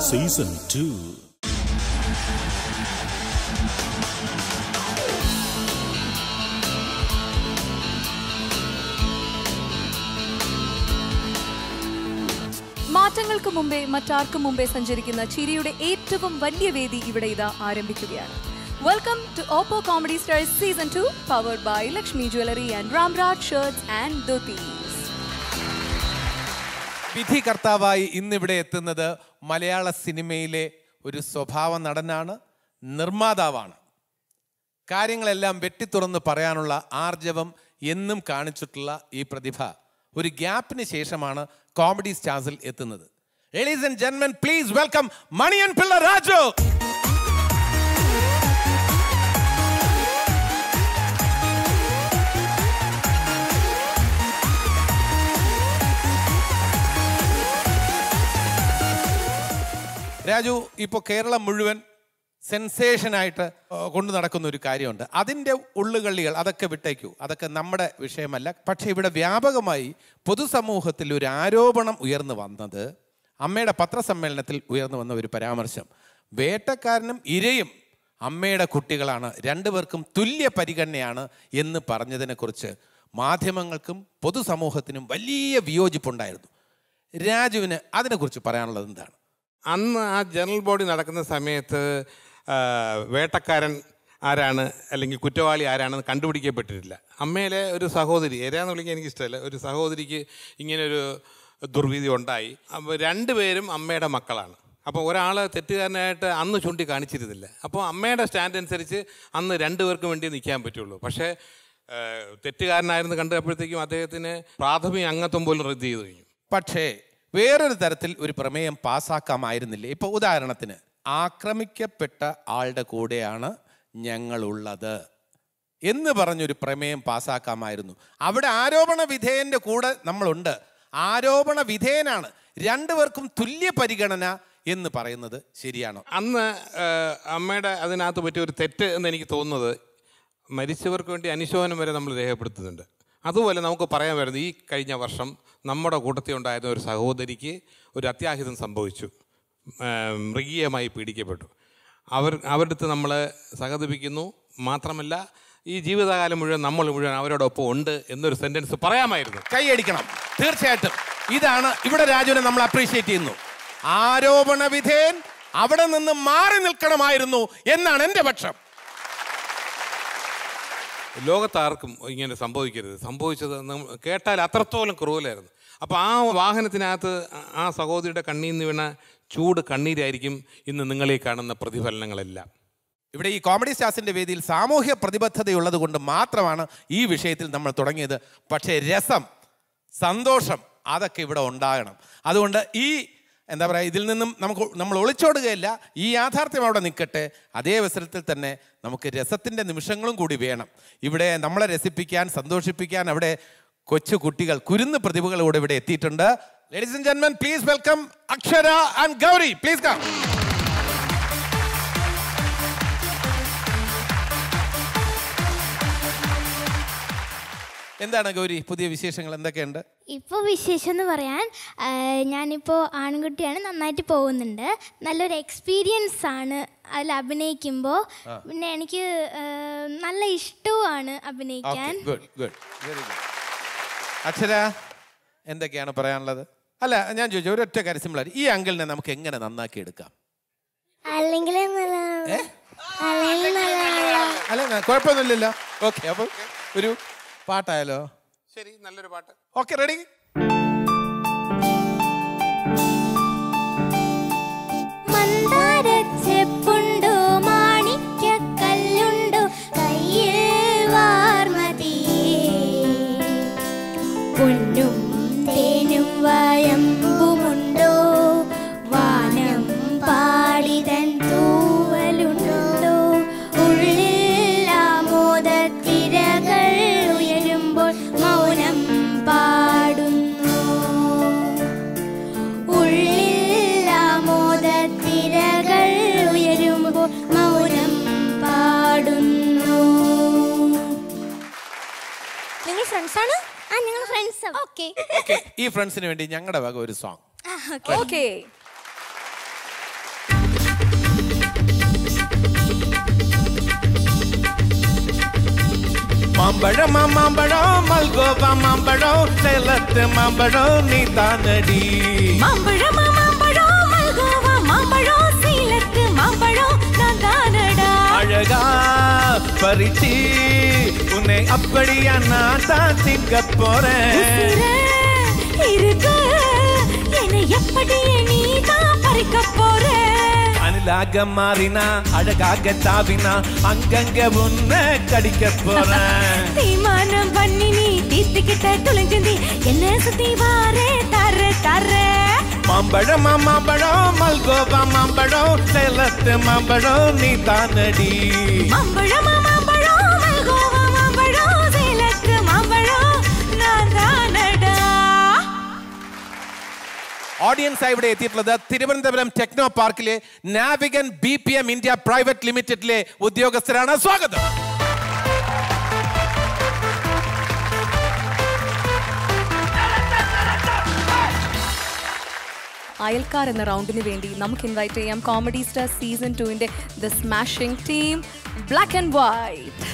Season two മാറ്റങ്ങൾക്ക് മുമ്പേ മറ്റാർക്കും മുമ്പേ സഞ്ചരിക്കുന്ന ചിരിയുടെ ഏറ്റവും വലിയ വേദി ഇവിടെ ഇതാ ആരംഭിക്കുകയാണ് welcome to Oppo comedy stars season two powered by Lakshmi jewellery and Ramraj shirts and dhotis വിധി കർത്താവായി ഇന്നിവിടെ എത്തുന്നത് മലയാള സിനിമയിലെ ഒരു സ്വഭാവ നടനാണ് നിർമ്മാതാവാണ് കാര്യങ്ങളെല്ലാം വെട്ടിത്തുറന്ന് പറയാനുള്ള ആർജവം എന്നും കാണിച്ചിട്ടുള്ള ഈ പ്രതിഭ ഒരു ഗ്യാപ്പിന് ശേഷമാണ് കോമഡി സ്റ്റാർസിൽ എത്തുന്നത് ലേഡീസ് ആൻഡ് ജെന്മൻ പ്ലീസ് വെൽക്കം മണിയൻ പിള്ള രാജു രാജു ഇപ്പോൾ കേരളം മുഴുവൻ സെൻസേഷനായിട്ട് കൊണ്ടു നടക്കുന്ന ഒരു കാര്യമുണ്ട് അതിൻ്റെ ഉള്ളുകള്ളികൾ അതൊക്കെ വിട്ടേക്കൂ അതൊക്കെ നമ്മുടെ വിഷയമല്ല പക്ഷേ ഇവിടെ വ്യാപകമായി പൊതുസമൂഹത്തിൽ ഒരു ആരോപണം ഉയർന്നു വന്നത് അമ്മയുടെ പത്രസമ്മേളനത്തിൽ ഉയർന്നു വന്ന ഒരു പരാമർശം വേട്ടക്കാരനും ഇരയും അമ്മയുടെ കുട്ടികളാണ് രണ്ടുപേർക്കും തുല്യ പരിഗണനയാണ് എന്ന് പറഞ്ഞതിനെക്കുറിച്ച് മാധ്യമങ്ങൾക്കും പൊതുസമൂഹത്തിനും വലിയ വിയോജിപ്പുണ്ടായിരുന്നു രാജുവിന് അതിനെക്കുറിച്ച് പറയാനുള്ളത് എന്താണ് അന്ന് ആ ജനറൽ ബോഡി നടക്കുന്ന സമയത്ത് ആ, വേട്ടക്കാരൻ ആരാണ് അല്ലെങ്കിൽ കുറ്റവാളി ആരാണെന്ന് കണ്ടുപിടിക്കപ്പെട്ടിട്ടില്ല അമ്മയിലെ ഒരു സഹോദരി ഏതാന്ന് വിളിക്കാൻ എനിക്ക് ഇഷ്ടമല്ല ഒരു സഹോദരിക്ക് ഇങ്ങനൊരു ദുർവിധി ഉണ്ടായി അപ്പോൾ രണ്ടുപേരും അമ്മയുടെ മക്കളാണ് അപ്പോൾ ഒരാൾ തെറ്റുകാരനായിട്ട് അന്ന് ചൂണ്ടി കാണിച്ചിരുന്നില്ല അപ്പോൾ അമ്മയുടെ സ്റ്റാൻഡ് അനുസരിച്ച് അന്ന് രണ്ടുപേർക്കും വേണ്ടി നിൽക്കാൻ പറ്റുള്ളൂ പക്ഷേ ആ, തെറ്റുകാരനായിരുന്നു കണ്ടപ്പോഴത്തേക്കും അദ്ദേഹത്തിന് പ്രാഥമിക അംഗത്വം പോലും റദ്ദ് ചെയ്തു കഴിഞ്ഞു പക്ഷേ വേറൊരു തരത്തിൽ ഒരു പ്രമേയം പാസ്സാക്കാമായിരുന്നില്ലേ ഇപ്പൊ ഉദാഹരണത്തിന് ആക്രമിക്കപ്പെട്ട ആളുടെ കൂടെയാണ് ഞങ്ങളുള്ളത് എന്ന് പറഞ്ഞൊരു പ്രമേയം പാസ്സാക്കാമായിരുന്നു അവിടെ ആരോപണ വിധേയന്റെ കൂടെ നമ്മളുണ്ട് ആരോപണ വിധേയനാണ് രണ്ടുപേർക്കും തുല്യ പരിഗണന എന്ന് പറയുന്നത് ശരിയാണോ അന്ന് ആ, അമ്മയുടെ അതിനകത്ത് പറ്റിയ ഒരു തെറ്റ് എന്ന് എനിക്ക് തോന്നുന്നത് മരിച്ചവർക്ക് വേണ്ടി അനുശോചനം വരെ നമ്മൾ രേഖപ്പെടുത്തുന്നുണ്ട് അതുപോലെ നമുക്ക് പറയാൻ വരുന്നത് ഈ കഴിഞ്ഞ വർഷം നമ്മുടെ കൂട്ടത്തിൽ ഉണ്ടായിരുന്ന ഒരു സഹോദരിക്ക് ഒരു അത്യാഹിതം സംഭവിച്ചു ആ, മൃഗീയമായി പീഡിക്കപ്പെട്ടു അവർ അവരുടെ അടുത്ത് നമ്മൾ സഹതപിക്കുന്നു മാത്രമല്ല ഈ ജീവിതകാലം മുഴുവൻ നമ്മൾ മുഴുവൻ അവരോടൊപ്പം ഉണ്ട് എന്നൊരു സെൻറ്റൻസ് പറയാമായിരുന്നു കൈയടിക്കണം തീർച്ചയായിട്ടും ഇതാണ് ഇവിടെ രാജുവിനെ നമ്മൾ അപ്രീഷിയേറ്റ് ചെയ്യുന്നു ആരോപണ വിധേയൻ അവിടെ നിന്ന് മാറി നിൽക്കണമായിരുന്നു എന്നാണ് എൻ്റെ പക്ഷം ലോകത്താർക്കും ഇങ്ങനെ സംഭവിക്കരുത് സംഭവിച്ചത് നമ്മ- കേട്ടാൽ അത്രത്തോളം ക്രൂലായിരുന്നു അപ്പോൾ ആ വാഹനത്തിനകത്ത് ആ- ആ സഹോദരിയുടെ കണ്ണീർ നിന്ന് വീണ ചൂട് കണ്ണീരായിരിക്കും ഇന്ന് നിങ്ങളീ കാണുന്ന പ്രതിഫലനങ്ങളെല്ലാം ഇവിടെ ഈ കോമഡി സ്റ്റാർസിന്റെ വേദിയിൽ സാമൂഹ്യ പ്രതിബദ്ധതയുള്ളത് കൊണ്ട് മാത്രമാണ് ഈ വിഷയത്തിൽ നമ്മൾ തുടങ്ങിയത് പക്ഷേ രസം സന്തോഷം അതൊക്കെ ഇവിടെ ഉണ്ടാകണം അതുകൊണ്ട് ഈ എന്താ പറയുക ഇതിൽ നിന്നും നമുക്ക് നമ്മൾ ഒളിച്ചോടുകയില്ല ഈ യാഥാർത്ഥ്യം അവിടെ നിൽക്കട്ടെ അതേ അവസരത്തിൽ തന്നെ നമുക്ക് രസത്തിൻ്റെ നിമിഷങ്ങളും കൂടി വേണം ഇവിടെ നമ്മളെ രസിപ്പിക്കാൻ സന്തോഷിപ്പിക്കാൻ അവിടെ കൊച്ചു കുട്ടികൾ കുരുന്ന് പ്രതിഭകളോട് ഇവിടെ എത്തിയിട്ടുണ്ട് ലേഡീസ് ആൻഡ് ജെന്മൻ please welcome Akshara and Gauri please come എന്താണ് ഗൗരി പുതിയ വിശേഷങ്ങൾ എന്തൊക്കെയുണ്ട് ഇപ്പോൾ വിശേഷം എന്ന് പറയാൻ ആ, ഞാനിപ്പോൾ ആൺകുട്ടിയാണ് നന്നായിട്ട് പോകുന്നുണ്ട് നല്ലൊരു എക്സ്പീരിയൻസ് ആണ് അതിൽ അഭിനയിക്കുമ്പോൾ പിന്നെ എനിക്ക് ആ, നല്ല ഇഷ്ടവുമാണ് അഭിനയിക്കാൻ ഗുഡ് ഗുഡ് വെരി ഗുഡ് അക്ഷര എന്തൊക്കെയാണ് പറയാനുള്ളത് അല്ല ഞാൻ ചോദിച്ചു ഒരൊറ്റ കാര്യം സിമ്പിൾ ഈ അങ്കിളിനെ നമുക്ക് എങ്ങനെ നന്നാക്കി എടുക്കാം അല്ലെങ്കിൽ അല്ല ന- കുഴപ്പമൊന്നുമില്ലല്ലോ ഓക്കെ അപ്പം ഒരു പാട്ടായാലോ ശരി നല്ലൊരു പാട്ട് ഓക്കെ റെഡി മന്ദാരച്ചെപ്പുണ്ടോ മാണിക്യക്കല്ലുണ്ടോ കയ്യിൽ വാർമതിയേ പൊന്നും തേനും വയമ്പുമുണ്ടോ വാനം പാടിതൻ തൂവലുണ്ടോ ഉള്ളിൽ ആമോദത്തിരകൾ ഉയരുമ്പോൾ മൗനം പാടുന്നു ഉള്ളിൽ ആമോദത്തിരകൾ ഉയരുമ്പോൾ മൗനം പാടുന്നു നിങ്ങൾ ഫ്രണ്ട്സാണ് ആ നിങ്ങൾ ഫ്രണ്ട്സ് ഓക്കെ ഓക്കെ ഈ ഫ്രണ്ട്സിന് വേണ്ടി ഞങ്ങളുടെ വക ഒരു സോങ് ഓക്കെ മാമ്പഴം ആ മാമ്പഴം മൽഗോവ മാമ്പഴം സേലത്ത് മാമ്പഴം നീ താനടി மாம்பழம் மாம்பழம் மல்கோவா மாம்பழம் சீலத்து மாம்பழம் நான் தானடா அழகா பறிச்சு உன்னை அப்படியா நான் தான் திங்க போறேன் உசிரே இருக்கு என்னை எப்படி நீ தான் பறிக்க போற அணிலாக மாறினா அழகாக தாவினா அங்கங்க உன்னை கடிக்க போறேன் தீமானம் பண்ணி நீ தீர்த்துக்கிட்ட துளைஞ்சிந்தி என்ன சுத்தி வாரே தர தர மாம்பழம் ஆ மாம்பழம் மல்கோவா மாம்பழம் சேலத்து மாம்பழம் நீ தானடி மாம்பழம் மாம்பழம் மல்கோவா மாம்பழம் சேலத்து மாம்பழம் நான் தானடா ഓഡിയൻസ് ഇവിടെ എത്തിയിട്ടുള്ളത് തിരുവനന്തപുരം ടെക്നോ പാർക്കിലെ Navigant B P M India private ലിമിറ്റഡിലെ ഉദ്യോഗസ്ഥരാണ് സ്വാഗതം അയൽക്കാർ എന്ന റൗണ്ടിന് വേണ്ടി നമുക്ക് ഇൻവൈറ്റ് ചെയ്യാം കോമഡി സ്റ്റാർ സീസൺ ടുവിന്റെ the smashing team black and white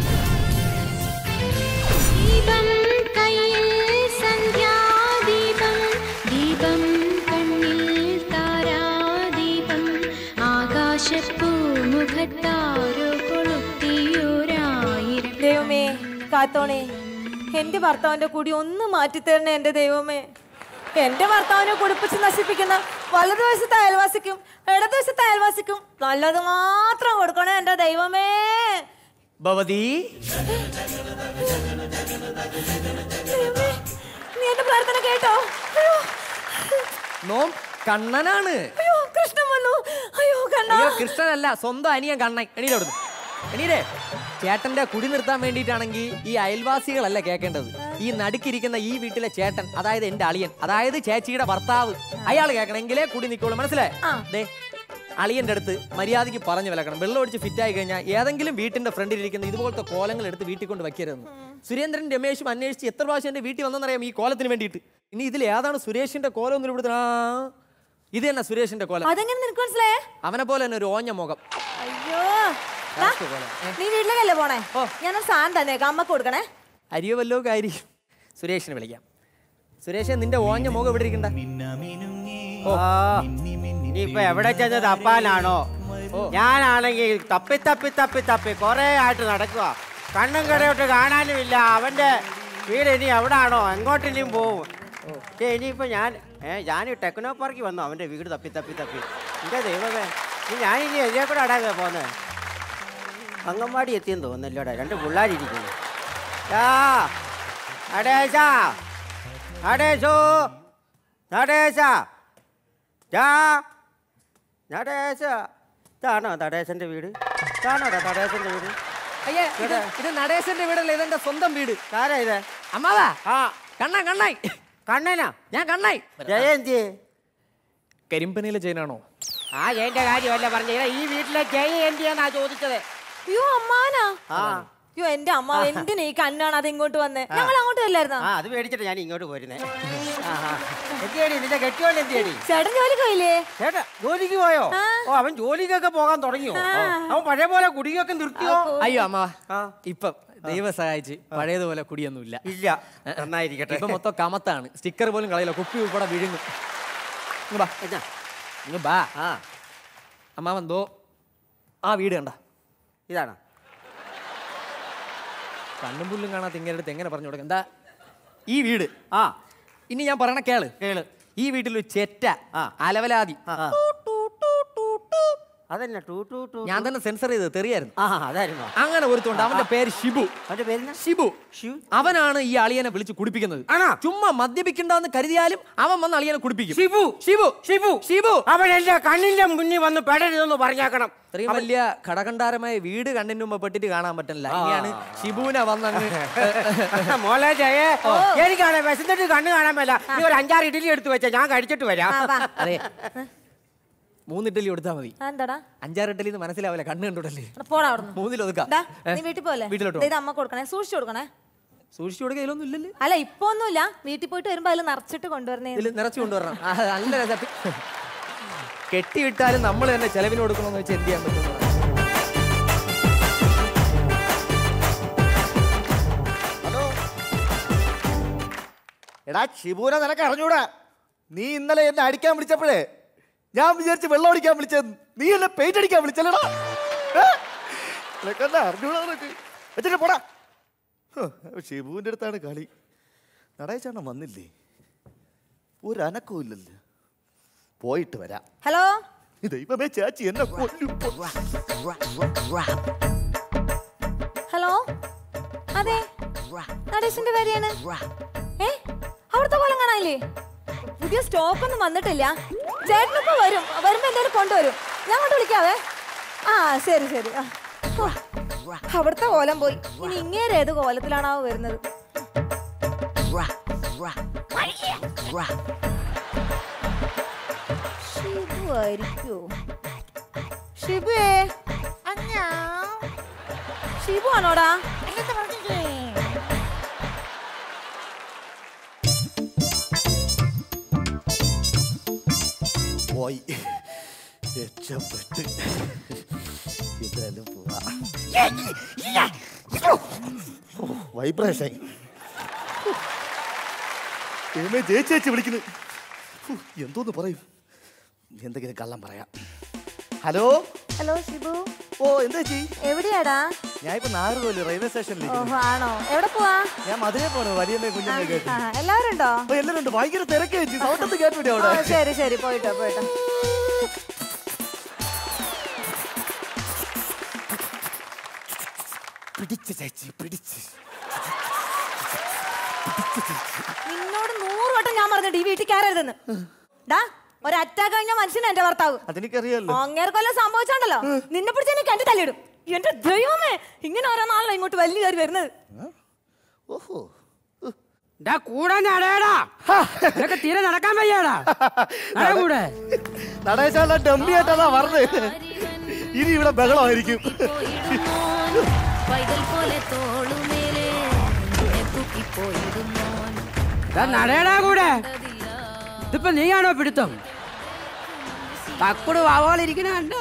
ദീപം കയ്യിൽ സന്ധ്യാദീപം ദീപം കണ്ണിൽ താരാദീപം ആകാശപ്പൂമുഖത്താരോ കൊളുത്തിയോരായിരം ദൈവമേ കാത്തോണേ എന്റെ ഭർത്താവിന്റെ കൂടി ഒന്ന് മാറ്റിത്തരണേ എന്റെ ദൈവമേ എന്റെ ഭർത്താവിനെ കുടിപ്പിച്ച് നശിപ്പിക്കുന്ന വലതുവശത്തെ അയൽവാസിക്കും ഇടതുവശത്തെ അയൽവാസിക്കും നല്ലത് മാത്രം കൊടുക്കണേ എന്റെ ദൈവമേ ഭവതി ദൈവമേ, നീ എന്റെ പ്രാർത്ഥന കേട്ടോ അയ്യോ നോം കണ്ണനാണ് അയ്യോ കൃഷ്ണൻ വന്നു അയ്യോ കണ്ണാ അയ്യോ കൃഷ്ണനല്ല സ്വന്തം അനിയൻ കണ്ണൻ എണീരെ അവിടുന്ന് എണീരെ ചേട്ടന്റെ കുടി നിർത്താൻ വേണ്ടിയിട്ടാണെങ്കിൽ ഈ അയൽവാസികളല്ല കേൾക്കേണ്ടത് ഈ നടുക്കിരിക്കുന്ന ഈ വീട്ടിലെ ചേട്ടൻ അതായത് എന്റെ അളിയൻ അതായത് ചേച്ചിയുടെ ഭർത്താവ് അയാൾ കേൾക്കണമെങ്കിലേ കുടി നിൽക്കുള്ളൂ മനസ്സിലായി ദേ അളിയന്റെ അടുത്ത് മര്യാദയ്ക്ക് പറഞ്ഞു വിലക്കണം വെള്ളം ഒഴിച്ച് ഫിറ്റ് ആയി കഴിഞ്ഞാൽ ഏതെങ്കിലും വീട്ടിന്റെ ഫ്രണ്ടിൽ ഇരിക്കുന്ന ഇതുപോലത്തെ കോലങ്ങൾ എടുത്ത് വീട്ടിൽ കൊണ്ട് വെക്കരുതെന്ന് സുരേന്ദ്രൻ രമേശും അന്വേഷിച്ച് എത്ര പ്രാവശ്യം എന്റെ വീട്ടിൽ വന്നെന്നറിയാം ഈ കോലത്തിന് വേണ്ടിയിട്ട് ഇനി ഇതിൽ ഏതാണ് സുരേഷിന്റെ കോലം ഒന്നും ഇവിടുത്തെ ആ ഇത് തന്നെ സുരേഷിന്റെ കോലം അതെങ്ങനെ നിനക്ക് മനസ്സിലായേ അവനെ പോലെ തന്നെ ഒരു ഓഞ്ഞ മുഖം അയ്യോ ദാ, നീ വീട്ടിലേക്കല്ലേ പോണേ ഞാനൊരു സാധനം തന്നേക്കാം അമ്മക്ക് കൊടുക്കണേ അരിയോ വല്ലോ കാര്യം സുരേഷിനെ വിളിക്കാം സുരേഷ് നിന്റെ ഓഞ്ഞ മുഖം ഇവിടെ ഇരിക്കണ്ട ഇപ്പൊ എവിടെ ചെന്ന് തപ്പാനാണോ ഞാനാണെങ്കിൽ തപ്പി തപ്പി തപ്പി തപ്പി കൊറേ ആയിട്ട് നടക്കുക കണ്ണും കടയോട്ട് കാണാനുമില്ല അവന്റെ വീട് ഇനി എവിടാണോ എങ്ങോട്ട് ഇനിയും പോവും പക്ഷേ ഇനിയിപ്പോ ഞാൻ ഏ ഞാൻ ടെക്നോ പാർക്കിൽ വന്നു അവന്റെ വീട് തപ്പി തപ്പി തപ്പി എന്റെ ദൈവമേ ഇനി ഞാനിനി എതിരെ കൂടെ അടാകെ പോന്നെ അങ്കൻവാടി എത്തിയെന്ന് തോന്നുന്നല്ലോടെ രണ്ട് പിള്ളേരിയ്ക്കുന്നു യാ നടേശ നടേശോ നടേശ യാ നടേശ ഇതാണോ നടേശന്റെ വീട് ഇതാണോ നടേശന്റെ വീട് അയ്യേ ഇത് ഇത് നടേശന്റെ വീടല്ലേ ഇതെന്റെ സ്വന്തം വീട് ആരാ ഇത് അമ്മാവാ ആ കണ്ണ കണ്ണായി കണ്ണനാ ഞാൻ കണ്ണായി ജയന്തി കരിമ്പനിയിലെ ചെയിനാണോ ആ ജയന്റെ കാര്യമല്ല പറഞ്ഞ ഈ വീട്ടിലെ ജയന്തിയാന്നാ ചോദിച്ചത് അയ്യോ അമ്മാനാ ആ അയ്യോ എന്റെ അമ്മ എന്തിനാ ഈ കണ്ണാണ് അത് ഇങ്ങോട്ട് വന്നേ ഞങ്ങൾ അങ്ങോട്ട് വല്ലായിരുന്നോ ആ അത് മേടിച്ചിട്ട് ഞാൻ ഇങ്ങോട്ട് പോരുന്നേ എന്തിയടി നിന്റെ കെട്ടിയോണ്ട് എന്തിയടി ചേട്ടൻ ജോലിക്ക് പോയില്ലേ ചേട്ടാ ജോലിക്ക് പോയോ ഓ അവൻ ജോലിക്കൊക്കെ പോകാൻ തുടങ്ങിയോ ഓ, അവൻ പഴയ പോലെ കുടിയൊക്കെ നിർത്തിയോ അയ്യോ അമ്മാവാ ആ. ഇപ്പം ദൈവം സഹായിച്ച് പഴയതുപോലെ കുടിയൊന്നുമില്ല ഇല്ല നന്നായിരിക്കട്ടെ ഇപ്പൊ മൊത്തം കമത്താണ് സ്റ്റിക്കർ പോലും കളയില്ല കുപ്പി ഉൾപ്പെടെ വിഴുങ്ങും ഇങ്ങ് ബാ എന്നാ? ഇങ്ങ് ബാ ആ അമ്മാവൻ ദോ ആ വീട് കണ്ട ഇതാണ് കണ്ണും പുല്ലും കാണാത്ത ഇങ്ങനെ അടുത്ത് എങ്ങനെ പറഞ്ഞു കൊടുക്കാം എന്താ ഈ വീട് ആ ഇനി ഞാൻ പറയണ കേള് കേള് ഈ വീട്ടിൽ ഒരു ചെറ്റ ആ. അലവലാതി ആ, ആ. അതന്നെ ടൂ ടൂ ടൂ ഞാൻ തന്നെ സെൻസർ ചെയ്ത് തെറിയായിരുന്നു ആ അതായിരുന്നോ അങ്ങനെ ഒരുത്തുണ്ട് അവന്റെ പേര് ഷിബു അവന്റെ പേരെന്നാ ഷിബു ഷിബു? അവനാണ് ഈ അളിയനെ വിളിച്ച് കുടിപ്പിക്കുന്നത് ആണോ? ചുമ്മാ മദ്യപിക്കണ്ടെന്ന് കരുതിയാലും അവൻ വന്ന് അളിയനെ കുടിപ്പിക്കും ഷിബു ഷിബു ഷിബു ഷിബു അവൻ എന്റെ കണ്ണിന്റെ മുന്നിൽ വന്ന് പെടരുതെന്ന് പറഞ്ഞേക്കണം ഇത്രയും വലിയ ഘടകണ്ഡാരമായ വീട് കണ്ണിന് മുമ്പ് പെട്ടിട്ട് കാണാൻ പറ്റില്ല ഇനിയാണ് ഷിബുവിനെ വന്നങ്ങ് മോളെ ജയേ എനിക്കാണ് വിശന്നിട്ട് കണ്ണ് കാണാൻ മേല നീ ഒരു അഞ്ചാറ് ഇഡലി എടുത്ത് വെച്ച ഞാൻ കഴിച്ചിട്ട് വരാം അതെ മൂന്ന് ഇഡലി കൊടുത്താൽ മതി ആ, എന്താടാ അഞ്ചാറ് ഇഡലി എന്ന് മനസ്സിലാവില്ല കണ്ണ് കണ്ടോടല്ലേ എടാ, പോടാ അവിടുന്ന് മൂന്നിൽ ഒതുക്കാം ദാ, ഏ? നീ വീട്ടിൽ പോലെ വീട്ടിലോട്ട് ഇത് അമ്മ കൊടുക്കണേ സൂക്ഷിച്ചു കൊടുക്കണേ സൂക്ഷിച്ചു കൊടുക്കുക ഇതിലൊന്നും ഇല്ലല്ലേ അല്ല ഇപ്പൊ ഒന്നുമില്ല വീട്ടിൽ പോയിട്ട് വരുമ്പോ അതിൽ നിറച്ചിട്ട് കൊണ്ടുവരണേ ഇതിൽ നിറച്ചു കൊണ്ടുവരണം ആ, നല്ല രസം കെട്ടിവിട്ടാലും നമ്മൾ തന്നെ ചെലവിന് കൊടുക്കണമെന്ന് വെച്ച് എന്ത് ചെയ്യാൻ പറ്റും എടാ ഷിബുനെ നിനക്ക് അറിഞ്ഞൂടാ നീ ഇന്നലെ എന്നെ അടിക്കാൻ വിളിച്ചപ്പോഴേ ഞാൻ വിചാരിച്ച് വെള്ളം അടിക്കാൻ വിളിച്ചത് നീ എന്നെ പെയിന്റ് അടിക്കാൻ വിളിച്ചല്ലടാ ഏ? നിനക്കെന്നെ അറിഞ്ഞൂടാ നിനക്ക് വെച്ചിട്ട് പോടാ ഹ്, ഷിബുവിൻ്റെ അടുത്താണ് കളി നടയച്ചാണ് വന്നില്ലേ ഒരു അനക്കവും ഇല്ലല്ലോ പോയിട്ട് വരാം ഹലോ ദൈവമേ ചേച്ചി എന്നെ കൊല്ലും ഹലോ അതെ നടേശന്റെ ഭാര്യയാണ് ഏ അവിടുത്തെ കോലം കാണാനില്ലേ പുതിയ സ്റ്റോക്ക് ഒന്നും വന്നിട്ടില്ല ചേട്ടനിപ്പോ വരും വരുമ്പോ എന്തായാലും കൊണ്ടുവരും ഞാൻ കൊണ്ട് വിളിക്കാവേ ആ ശരി ശരി ആ. ഓ, അവിടുത്തെ കോലം പോയി ഇനി ഇങ്ങേരെ ഏത് കോലത്തിലാണാവോ വരുന്നത് ഷിബു ആയിരിക്കോ ഷിബുവേ ഷിബു ആണോടാ പോയി രക്ഷപ്പെട്ട് എന്തായാലും പോവാ വൈബ്രേഷൻ ദൈവമേ ജയിച്ച് ചേച്ചി വിളിക്കുന്നു ഹു, എന്തോന്ന് പറയും എന്തെങ്കിലും കള്ളം പറയാം ഹലോ ഹലോ ഷിബു ഓ എന്താ ചേച്ചി എവിടെയാടാ ഞാൻ ഇപ്പൊ നാഗർകോവില് റെയിൽവേ സ്റ്റേഷനിൽ ഓഹോ ആണോ എവിടെ പോവാ ഞാൻ മധുരയിൽ പോണു വലിയമ്മേ കുഞ്ഞമ്മേ കേട്ടു ആ, എല്ലാവരും ഉണ്ടോ അപ്പൊ എല്ലാരും ഉണ്ട് ഭയങ്കര തിരക്ക് ചേച്ചി സൗണ്ടൊന്ന് കേട്ടിവിടെ ആ, അവിടെ ശരി ശരി പോയിട്ടോ പോയിട്ടോ പിടിച്ച് ചേച്ചി പിടിച്ച് നിന്നോട് നൂറ് വട്ടം ഞാൻ പറഞ്ഞിട്ട് ഈ വീട്ടിൽ കയറരുതെന്ന് ഡാ ഒരു അറ്റാക്ക് കഴിഞ്ഞ മനുഷ്യനാ എന്റെ ഭർത്താവ് അതെനിക്കറിയാലോ അങ്ങേർക്കൊല്ലം സംഭവിച്ചോണ്ടല്ലോ നിന്നെ പിടിച്ച് എനിക്ക് കണ്ടു തല്ലിടും എന്റെ ദൈവമേ ഇങ്ങനെ ഓരോ നാളെ ഇങ്ങോട്ട് വലിയ കയറി വരുന്നത് ഓഹോ ഡാ കൂടെ നടയടാ നിനക്ക് തീരെ നടക്കാൻ വയ്യാടാ നട കൂടെ നടേശാല ഡമ്മി ആയിട്ടാ പറഞ്ഞത് ഇനി ഇവിടെ ബഹളമായിരിക്കും പൈതൽ പോലെ തോളുമേലെ നിന്നെ തൂക്കിപ്പോയിടുന്നോൻ ഡാ നടയടാ കൂടെ ഇതിപ്പോ നീയാണോ പിടുത്തം തക്കുട് വാവാളിരിക്കണ കണ്ടോ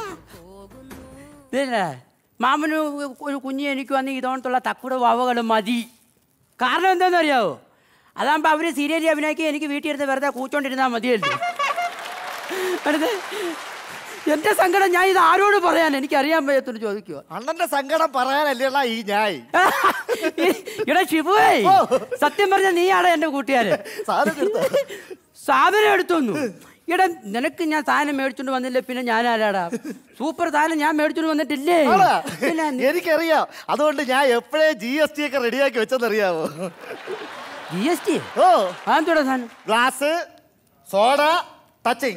ഇതല്ലേ മാമന് ഒരു കുഞ്ഞ് എനിക്ക് വന്ന് ഇതോണത്തുള്ള തക്കുട് വാവകൾ മതി കാരണം എന്താണെന്നറിയാവോ അതാകുമ്പോൾ അവർ സീരിയലി അഭിനയിക്കുക എനിക്ക് വീട്ടിൽ ഇരുന്ന് വെറുതെ കൂച്ചോണ്ടിരുന്നാൽ മതിയല്ലോ അടുത്ത് എൻ്റെ സങ്കടം ഞാൻ ഇത് ആരോട് പറയാൻ എനിക്ക് അറിയാൻ വയ്യത്തോട് ചോദിക്കുക അണ്ണന്റെ സങ്കടം പറയാനല്ലേടാ ഈ ഞായ് ഇവിടെ ഷിബുവേ സത്യം പറഞ്ഞ നീയാണ് എന്റെ കൂട്ടുകാരൻ സാധനം എടുത്തോ? സാധനം എടുത്തോന്നു ഇവിടെ നിനക്ക് ഞാൻ സാധനം മേടിച്ചോണ്ട് വന്നില്ല പിന്നെ ഞാൻ ആരാടാ സൂപ്പർ സാധനം ഞാൻ മേടിച്ചോണ്ട് വന്നിട്ടില്ലേ ആണോ? പിന്നെ നി- എനിക്കറിയാം അതുകൊണ്ട് ഞാൻ എപ്പോഴേ ജി എസ് ടി ഒക്കെ റെഡിയാക്കി വെച്ചെന്നറിയാവോ ജി എസ് ടി ഓ അതെന്തോടാ സാധനം ഗ്ലാസ് സോഡ ടച്ചിങ്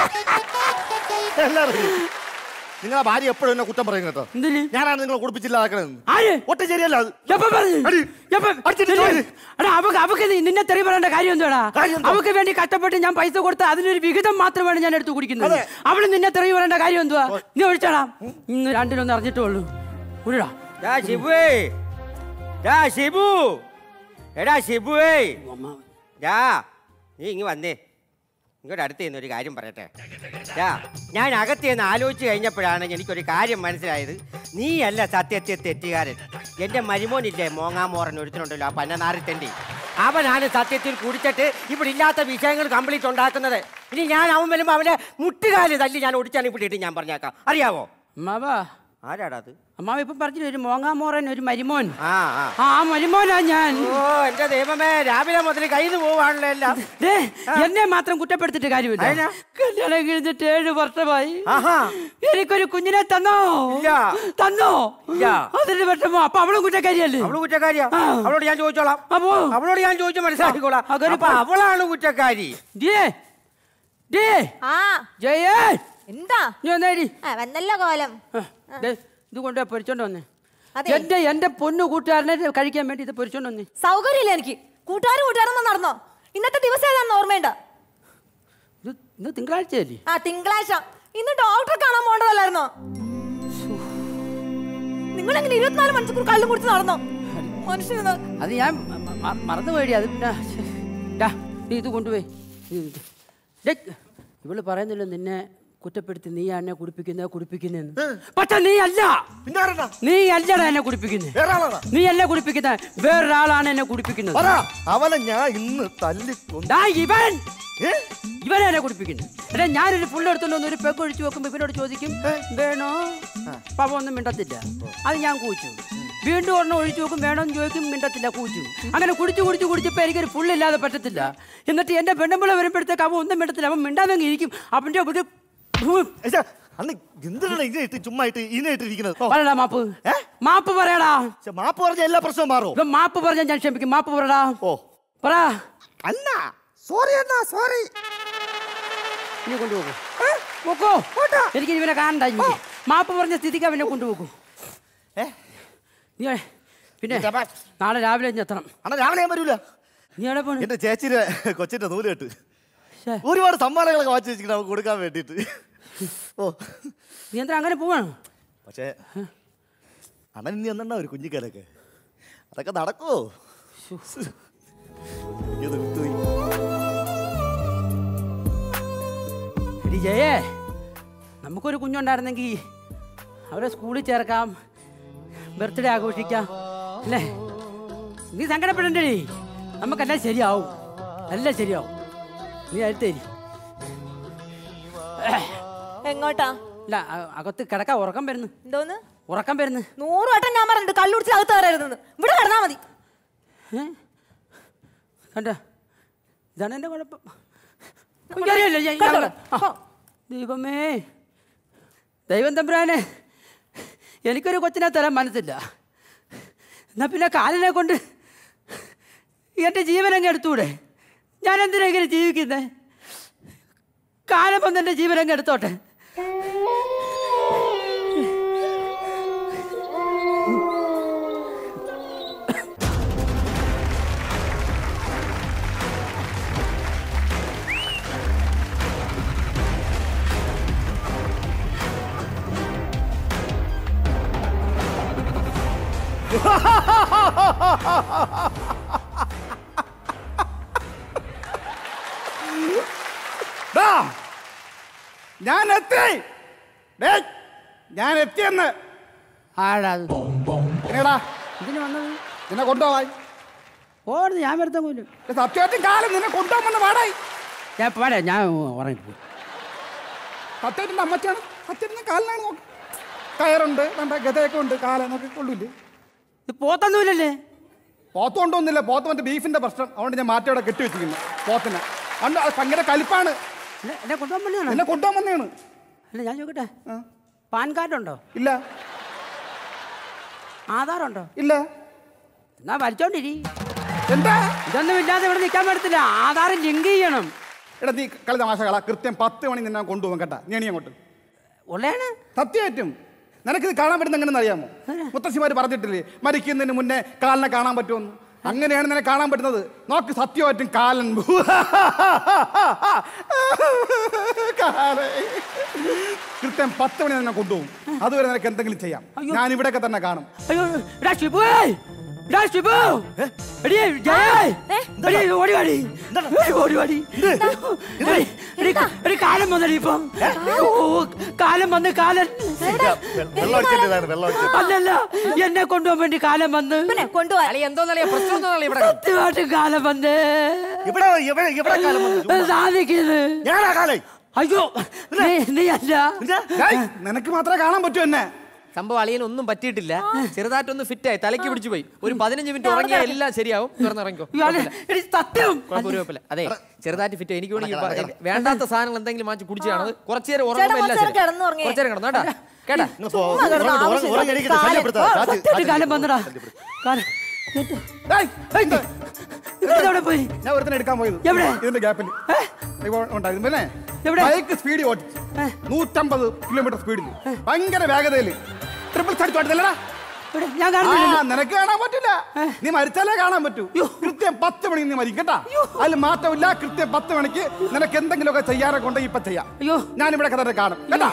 എല്ലാം ready. നിങ്ങളെ ഭാര്യ എപ്പോഴും എന്നെ കുറ്റം പറയും കേട്ടോ എന്തിന് ഞാനാണ് നിങ്ങളെ കുടിപ്പിച്ചില്ലാക്കണെന്ന് ആര് ഒട്ടും ശരിയല്ല അത് എപ്പം പറഞ്ഞു അടി. എപ്പം? അടിച്ചിട്ട് നിന്നെ- പോയി. എടാ അവക്ക് അവക്ക് നീ- നിന്നെ തെറി പറയേണ്ട കാര്യം എന്താടാ കാര്യം എന്താ? അവക്ക് വേണ്ടി കഷ്ടപ്പെട്ട് ഞാൻ പൈസ കൊടുത്ത് അതിനൊരു വിഹിതം മാത്രമാണ് ഞാൻ എടുത്ത് കുടിക്കുന്നത് അതെ. അവള് നിന്നെ തെറി പറയേണ്ട കാര്യം എന്തുവാ നീ ഒഴിച്ചാടാ ഇന്ന് രണ്ടിലൊന്ന് അറിഞ്ഞിട്ടുള്ളൂ ഉരുടാ ഡാ ഷിബുവേ ഡാ ഷിബു എടാ ഷിബുവേ ഡാ നീ ഇങ്ങ് വന്നേ ഇങ്ങോട്ട് അടുത്ത് നിന്ന് ഒരു കാര്യം പറയട്ടെ ഡാ ഞാൻ അകത്ത് നിന്ന് ആലോചിച്ച് കഴിഞ്ഞപ്പോഴാണ് എനിക്കൊരു കാര്യം മനസ്സിലായത് നീയല്ല സത്യത്തെ തെറ്റുകാരൻ എൻ്റെ മരുമോനില്ലേ മോങ്ങാമോറൻ ഒരുത്തനുണ്ടല്ലോ ആ പന്നനാറിത്തൻ്റെ അവനാണ് സത്യത്തിൽ കുടിച്ചിട്ട് ഇവിടെ ഇല്ലാത്ത വിഷയങ്ങൾ കംപ്ലീറ്റ് ഉണ്ടാക്കുന്നത് ഇനി ഞാൻ അവൻ വരുമ്പോൾ അവനെ മുട്ടുകാല് തല്ലി ഞാൻ ഒടിച്ചാണ് പിടിയിട്ട് ഞാൻ പറഞ്ഞേക്കാം അറിയാവോ അമ്മാവാ ആരാടാ അത് അമ്മാവ് ഇപ്പൊ പറഞ്ഞില്ല ഒരു മോങ്ങാമോറൻ ഒരു മരുമോൻ ആ ആ ആ മരുമോനാ ഞാൻ ഓ എന്റെ ദൈവമേ രാവിലെ മുതൽ കയ്യിൽ പോവാണല്ലോ എല്ലാം ദേ, എന്നെ മാത്രം കുറ്റപ്പെടുത്തിട്ട് കാര്യമില്ല അതിനാ? കല്യാണം കഴിഞ്ഞിട്ട് ഏഴ് വർഷമായി ആഹാ. എനിക്കൊരു കുഞ്ഞിനെ തന്നോ ഇല്ല. തന്നോ ഇല്ല. അതിന് വിഷമോ അപ്പൊ അവളും കുറ്റക്കാരിയല്ലേ അവള് കുറ്റക്കാരിയാ ആ. അവളോട് ഞാൻ ചോദിച്ചോളാം അപ്പോ? അവളോട് ഞാൻ ചോദിച്ചു മനസ്സിലാക്കിക്കോളാം ആ, അങ്ങനെ അപ്പൊ പോ. അവളാണ് കുറ്റക്കാരി ഡേ ഡേ ആ ജയേ എന്താ നീ വന്നേടി ആ വന്നല്ലോ കോലം ആ, ദേ, ഇത് കൊണ്ടുപോയി പൊരിച്ചോണ്ട് വന്നേ അതെ. എന്റെ എന്റെ പൊന്നു കൂട്ടുകാരനെ കഴിക്കാൻ വേണ്ടി ഇത് പൊരിച്ചോണ്ട് വന്നേ സൗകര്യമില്ല എനിക്ക് കൂട്ടുകാരും കൂട്ടുകാരൊന്നും നടന്നോ ഇന്നത്തെ ദിവസം ഏതാണെന്ന് ഓർമ്മയുണ്ടോ ഇത് ഇന്ന് തിങ്കളാഴ്ചയല്ലേ ആ തിങ്കളാഴ്ച ഇന്ന് ഡോക്ടറെ കാണാൻ പോകേണ്ടതല്ലായിരുന്നോ നിങ്ങൾ എങ്ങനെ ഇരുപത്തിനാല് മണിക്കൂർ കള്ളും കുടിച്ച് നടന്നോ മനുഷ്യന് അത് ഞാൻ മ- മ- മറന്നുപോയി അത് പിന്നെ ശ്ശെ. ഡാ നീ ഇത് കൊണ്ടുപോയി ഇത് ഇത്. ഡേ, ഇവള് പറയുന്നില്ല നിന്നെ കുറ്റപ്പെടുത്തി നീ എന്നെ കുടിപ്പിക്കുന്ന കുടിപ്പിക്കുന്നെന്ന് പക്ഷെ നീ അല്ല പിന്നെ ആരെടാ? നീ അല്ലടാ എന്നെ കുടിപ്പിക്കുന്നത് വേറെ ആളാടാ നീ അല്ല കുടിപ്പിക്കുന്നത് വേറൊരാളാണ് എന്നെ കുടിപ്പിക്കുന്നത് പറ അവനെ ഞാൻ ഇന്ന് തല്ലിക്കൊന്നു ദാ ഇവൻ ഏ? ഇവനെ എന്നെ കുടിപ്പിക്കുന്നു എടാ ഞാനൊരു പുള്ള എടുത്തോണ്ട് വന്ന് ഒരു പെഗ് ഒഴിച്ചു വെക്കുമ്പോ ഇവനോട് ചോദിക്കും വേണോ പവ ഒന്നും മിണ്ടത്തില്ല അത് ഞാൻ കൂച്ചു വീണ്ടും ഒരെണ്ണം ഒഴിച്ചു നോക്കും വേണമെന്ന് ചോദിക്കും മിണ്ടത്തില്ല കൂച്ചു അങ്ങനെ കുടിച്ച് കുടിച്ച് കുടിച്ചപ്പോ എനിക്കൊരു പുള്ളില്ലാതെ പറ്റത്തില്ല എന്നിട്ട് എന്റെ പെണ്ണുമ്പിള വരുമ്പോഴത്തേക്ക് അവൻ ഒന്നും മിണ്ടത്തില്ല അവൻ മിണ്ടാതെങ്കിൽ ഇരിക്കും അവന്റെ ഒരു ഏച്ചാ, അന്ന് എന്തിനാണ് ഇങ്ങനെ ഇട്ട് ചുമ്മാ ഇട്ട് ഇതിനെ ഇട്ടിരിക്കുന്നത് ഓ, പറയടാ മാപ്പ് ഏ? മാപ്പ് പറയടാ ശ്ശെ, മാപ്പ് പറഞ്ഞ എല്ലാ പ്രശ്നവും മാറും ഇവൻ മാപ്പ് പറഞ്ഞാൽ ഞാൻ ക്ഷമിക്കും മാപ്പ് പറയടാ ഓ പറ അന്ന സോറി അണ്ണാ സോറി നീ കൊണ്ടുപോകും പോക്കോ എനിക്ക് ഇവനെ കാണണ്ട ഇനി. മാപ്പ് പറഞ്ഞ സ്ഥിതിക്ക് അവനെ കൊണ്ടുപോകും ഏ നീ പിന്നെ നാളെ രാവിലെ ഇഞ്ഞ് എത്തണം അണ്ണാ രാവിലെ ഞാൻ വരൂല നീ എവിടെ പോണ് എന്റെ ചേച്ചിയുടെ കൊച്ചിന്റെ നൂല് കെട്ട് ശ്ശേ. ഒരുപാട് സമ്മാനങ്ങളൊക്കെ വാങ്ങിച്ചു വെച്ചിരിക്കണം അവൾക്ക് കൊടുക്കാൻ വേണ്ടിയിട്ട് ഓ നീ എന്താ അങ്ങനെ പോവാണ് പക്ഷേ അണ്ണൻ ഇനി എന്നാ ഒരു കുഞ്ഞിക്കാലൊക്കെ അതൊക്കെ നടക്കുമോ എനിക്കത് വിട്ടുപോയി എടി ജയേ നമുക്കൊരു കുഞ്ഞുണ്ടായിരുന്നെങ്കിൽ അവരെ സ്കൂളിൽ ചേർക്കാം ബർത്ത്ഡേ ആഘോഷിക്കാം അല്ലേ നീ സങ്കടപ്പെടണ്ടേ നമുക്കെല്ലാം ശരിയാവും എല്ലാം ശരിയാവും നീ അടുത്തേരി എങ്ങോട്ടാ ഇല്ല അ- അകത്ത് കിടക്കാൻ ഉറക്കം വരുന്നു എന്തോന്ന് ഉറക്കം വരുന്നു നൂറ് വട്ടം ഞാൻ പറഞ്ഞിട്ട് കള്ളുടിച്ച് അകത്ത് കയറരുതെന്ന് ഇവിടെ കിടന്നാ മതി ഏ? കണ്ട ഇതാണ് എൻ്റെ കുഴപ്പം എനിക്കറിയില്ല, ഞാൻ- ഞാൻ- കണ്ടോളാം. ആ. ദൈവമേ ദൈവം തമ്പുരാനെ എനിക്കൊരു കൊച്ചിനെ തരാൻ മനസ്സില്ല എന്നാ പിന്നെ കാലിനെ കൊണ്ട് എൻ്റെ ജീവനങ്ങ് എടുത്തൂടെ ഞാൻ എന്തിനാ ഇങ്ങനെ ജീവിക്കുന്നത് കാലം വന്ന് എൻ്റെ ജീവനങ്ങ് എടുത്തോട്ടെ ദാ, ഞാൻ എത്തി ഡേയ്, ഞാൻ എത്തിയെന്ന് ആടാ അത് എടാ ഇതിന് വന്നത് നിന്നെ കൊണ്ടുപോവായി ഓടുന്നു ഞാൻ വെറുതെ പോലും സത്യമായിട്ടും കാലം നിന്നെ കൊണ്ടുപോകുമെന്ന് പാടായി ഞാൻ പാടാ ഞാൻ ഉറങ്ങിപ്പോയി സത്യമായിട്ടും അമ്മച്ചാണ് സത്യമായിട്ടും കാലിനാണ് നോക്ക് കയറുണ്ട് വേണ്ട ഗതയൊക്കെ ഉണ്ട് കാല നോക്കി കൊള്ളൂല്ലേ ഇത് പോത്തൊന്നുമില്ലല്ലേ പോത്ത് കൊണ്ടുവന്നില്ല പോത്ത് മറ്റേ ബീഫിന്റെ പ്രശ്നം അതുകൊണ്ട് ഞാൻ മാറ്റയോടെ കെട്ടി വെച്ചിരിക്കുന്നു പോത്തിനെ അതുകൊണ്ട് അത് ഭയങ്കര കലിപ്പാണ് എന്നെ- എന്നെ കൊണ്ടുപോകാൻ വേണ്ടിയാണോ എന്നെ കൊണ്ടുപോകാൻ വന്നതാണ് അല്ല ഞാൻ ചോദിക്കട്ടെ പാൻ കാർഡ് ഉണ്ടോ ഇല്ല ആധാർ ഉണ്ടോ ഇല്ല എന്നാ വലിച്ചോണ്ടിരി എന്താ ഇതൊന്നും ഇല്ലാതെ ഇവിടെ നിൽക്കാൻ പറ്റത്തില്ല ആധാർ ലിങ്ക് ചെയ്യണം എടാ നീ കളി തമാശ കള കൃത്യം പത്ത് മണി നിന്നെ കൊണ്ടുപോകും കേട്ടാ നീ എണീ അങ്ങോട്ട് ഉള്ളയാണ് സത്യമായിട്ടും നിനക്കിത് കാണാൻ പറ്റുന്ന എങ്ങനെ അറിയാമോ മുത്തശ്ശിമാര് പറഞ്ഞിട്ടില്ലേ മരിക്കുന്നതിന് മുന്നേ കാലിനെ കാണാൻ പറ്റുമെന്ന് അങ്ങനെയാണ് നിന്നെ കാണാൻ പറ്റുന്നത് നോക്ക് സത്യമായിട്ടും കാലൻ കാലൻ. കൃത്യം പത്ത് മണി നിന്നെ കൊണ്ടുപോകും അതുവരെ നിനക്ക് എന്തെങ്കിലും ചെയ്യാം ഞാൻ ഇവിടെയൊക്കെ തന്നെ കാണും അയ്യോ എടാ ഷിബു എടാ ഷിബു എടി ജയ എടി ഓടി വാടി എടി, ഓടി വാടി എടി, എടി, എടി കാലം വന്നടി ഇപ്പം ഓ കാലം വന്ന് കാലൻ വെള്ളം ഒഴിച്ചിട്ടാണ് വെള്ളം ഒഴിച്ചിട്ട് അല്ലല്ല എന്നെ കൊണ്ടുപോകാൻ വേണ്ടി കാലം വന്ന് പിന്നെ കൊണ്ടുപോവാ അളി എന്തോന്നളിയാ പ്രശ്നം എന്തോന്നളിയാ ഇവിടെ സത്യമായിട്ടും കാലം വന്ന് ഇവിടെ ഇവിടെ ഇവിടെ കാലം വന്നു സാധിക്കുന്നത് ഞാനാ കാലേ അയ്യോ നീ നീ അല്ല ഡേയ്, നിനക്ക് മാത്രമേ കാണാൻ പറ്റൂ എന്നെ സംഭവം അളിയൻ ഒന്നും പറ്റിയിട്ടില്ല ചെറുതായിട്ടൊന്ന് ഫിറ്റായി തലയ്ക്ക് പിടിച്ചു പോയി ഒരു പതിനഞ്ച് മിനിറ്റ് ഉറങ്ങിയാൽ എല്ലാം ശരിയാവും തുറന്നിറങ്ങിക്കോ ഇയാള് എടി സത്യം കുഴപ്പമൊരു കുഴപ്പമില്ല അതെ ചെറുതായിട്ട് ഫിറ്റ് എനിക്ക് വേണമെങ്കിൽ ഇപ്പൊ എ- വേണ്ടാത്ത സാധനങ്ങൾ എന്തെങ്കിലും മാറ്റി കുടിച്ചാണ് കുറച്ചു നേരം ചേട്ടാ, ഉറങ്ങുമ്പോൾ എല്ലാം കുറച്ച് നേരം ശരി കിടന്നുറങ്ങി. കുറച്ചു നേരം കിടന്നു കേട്ടാ കേട്ടാ നിങ്ങൾ പോ, ചുമ്മാ കിടന്ന് ഉറങ്ങ്, ഉറങ്ങ്, ആവശ്യമില്ലാത്ത ഉറങ്ങ്, എണീക്കട്ടെ, കാലം. ശല്യപ്പെടുത്താതെ. കാറ്റ്, സത്യമായിട്ട് കാറ്റ്. കാലം വന്നടാ കാലം ഡേയ്, ഇത് ഇതെവിടെ പോയി ഞാൻ ഒരുത്തനെ എടുക്കാൻ പോയത് എവിടെ? ഇതിന്റെ ഗ്യാപ്പിൽ ഉണ്ടായിരുന്നു പിന്നെ എവിടെ? ബൈക്ക് സ്പീഡ് ഓടിച്ചു നൂറ്റമ്പത് കിലോമീറ്റർ സ്പീഡിൽ ഭയങ്കര വേഗതയിൽ ട്രിപ്പിൾ സൈഡ് ഓടിച്ചല്ലടാ ഇവിടെ ഞാൻ ആ കാണുന്നില്ല നിനക്ക് കാണാൻ പറ്റില്ല നീ മരിച്ചാലേ കാണാൻ പറ്റൂ കൃത്യം പത്ത് മണിക്ക് നീ മരിക്കും കേട്ടാ അതിൽ മാറ്റമില്ല കൃത്യം പത്ത് മണിക്ക് നിനക്ക് എന്തെങ്കിലുമൊക്കെ ചെയ്യാനൊക്കെ ഉണ്ടെങ്കിൽ ഇപ്പൊ ചെയ്യാം അയ്യോ ഞാൻ ഇവിടെ തന്നെ കാണും കേട്ടാ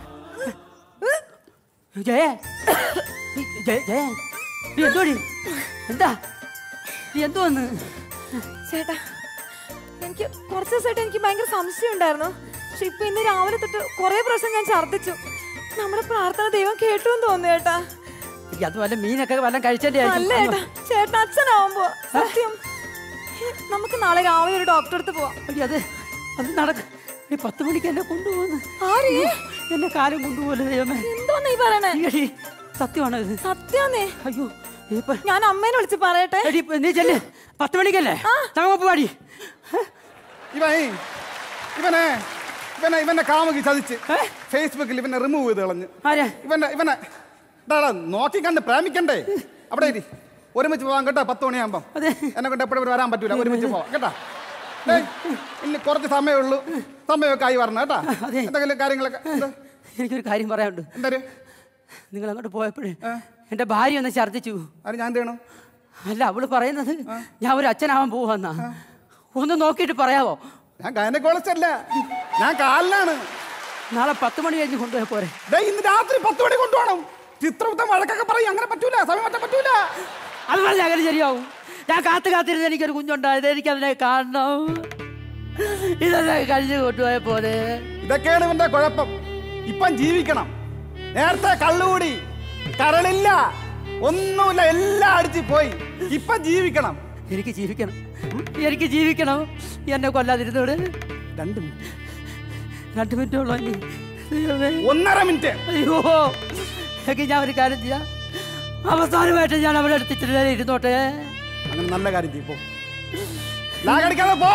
ജയ ജയ ജയ നീ എന്തോടി എന്താ നീ എന്തോ വന്ന് ചേട്ടാ എനിക്ക് കുറച്ച് ദിവസമായിട്ട് എനിക്ക് ഭയങ്കര സംശയം ഉണ്ടായിരുന്നു പക്ഷെ ഇപ്പൊ ഇന്ന് രാവിലെ തൊട്ട് കുറെ പ്രാവശ്യം ഞാൻ ഛർദ്ദിച്ചു നമ്മുടെ പ്രാർത്ഥന ദൈവം കേട്ടു എന്ന് തോന്നുന്നു ചേട്ടാ ഈ അത് വല്ല മീനൊക്കെ വല്ലതും കഴിച്ചതിന്റെ അല്ല ചേട്ടാ ചേട്ടാ അച്ഛനാവുമ്പോ സത്യം ഏ, നമുക്ക് നാളെ രാവിലെ ഒരു ഡോക്ടറെ അടുത്ത് പോവാം അടി അത് അത് നടക്ക ഈ പത്ത് മണിക്ക് എന്നെ കൊണ്ടുപോകുന്നു ആര്? എന്നെ കാലം കൊണ്ടുപോലെ ദൈവമേ എന്തോന്നാ ഈ പറയണേ എടി, സത്യമാണോ ഇത് സത്യാന്നേ അയ്യോ ഇപ്പൊ ഞാൻ അമ്മേനെ വിളിച്ച് പറയട്ടെ എടി, നീ ചെല്ല് പത്ത് മണിക്കല്ലേ നമുക്ക് പാടി ഇവൻ ഇവനെ ഇവനെ ഇവന്റെ കാമുകി ചതിച്ച് ഫേസ്ബുക്കിൽ ഇവനെ റിമൂവ് ചെയ്ത് കളഞ്ഞ് ആരെ ഇവനെ ഇവനെ ഡാടാ നോക്കി കണ്ട് പ്രേമിക്കണ്ടേ അവിടെ ഇരി ഒരുമിച്ച് പോവാം കേട്ടോ പത്ത് മണിയാകുമ്പം എന്നെ കൊണ്ട് എപ്പോഴും വരാൻ പറ്റൂല ഒരുമിച്ച് പോവാം കേട്ടാ ഡേയ്, ഇനി കുറച്ച് സമയമേ ഉള്ളൂ സമയമൊക്കെ ആയി വരണം കേട്ടാ എന്തെങ്കിലും കാര്യങ്ങളൊക്കെ എന്ത്? എനിക്കൊരു കാര്യം പറയാനുണ്ട് എന്താ നിങ്ങൾ അങ്ങോട്ട് പോയപ്പോഴേ എന്റെ ഭാര്യ ഒന്ന് ഛർദ്ദിച്ചു അത് ഞാൻ എന്ത് ചെയ്യണം അല്ല അവള് പറയുന്നത് ഞാൻ ഒരു അച്ഛനാവാൻ പോവാന്നാ ഒന്ന് നോക്കിയിട്ട് പറയാവോ ഞാൻ ഗൈനക്കോളജിസ്റ്റ് അല്ല ഞാൻ കാലിനാണ് നാളെ പത്ത് മണി കഴിഞ്ഞ് കൊണ്ടുപോയ പോരെ ഡേയ് ഇന്ന് രാത്രി പത്ത് മണി കൊണ്ടുപോകണം ചിത്രത്തെ വഴക്കൊക്കെ പറയും അങ്ങനെ പറ്റൂല സമയം മാറ്റാൻ പറ്റൂല അത് പറഞ്ഞാൽ അങ്ങനെ ശരിയാവും ഞാൻ കാത്തു കാത്തിരുന്ന് എനിക്കൊരു കുഞ്ഞുണ്ടായത് എനിക്ക് അതിനെ കാണണം ഇതെല്ലാം കഴിഞ്ഞ് കൊണ്ടുപോയ പോലെ ഇതൊക്കെയാണ് ഇവന്റെ കുഴപ്പം ഇപ്പം ജീവിക്കണം നേരത്തെ കള്ളുകൂടി കരളില്ല ഒന്നുമില്ല എല്ലാം അടിച്ച് പോയി ഇപ്പം ജീവിക്കണം എനിക്ക് ജീവിക്കണം എനിക്ക് ജീവിക്കണം എന്നെ കൊല്ലാതിരുന്നോട് രണ്ട് മിനിറ്റ് രണ്ട് മിനിറ്റ് ഉള്ളൂ ഇനി. ദൈവമേ. ഒന്നര മിനിറ്റ് അയ്യോ എനിക്ക് ഞാൻ ഒരു കാര്യം ചെയ്യാം അവസാനമായിട്ട് ഞാൻ അവിടെ എടുത്തിട്ട് ഇരുന്നോട്ടെ അങ്ങനെ നല്ല കാര്യം ചെയ്യും പോ ലാഗടിക്കാതെ പോ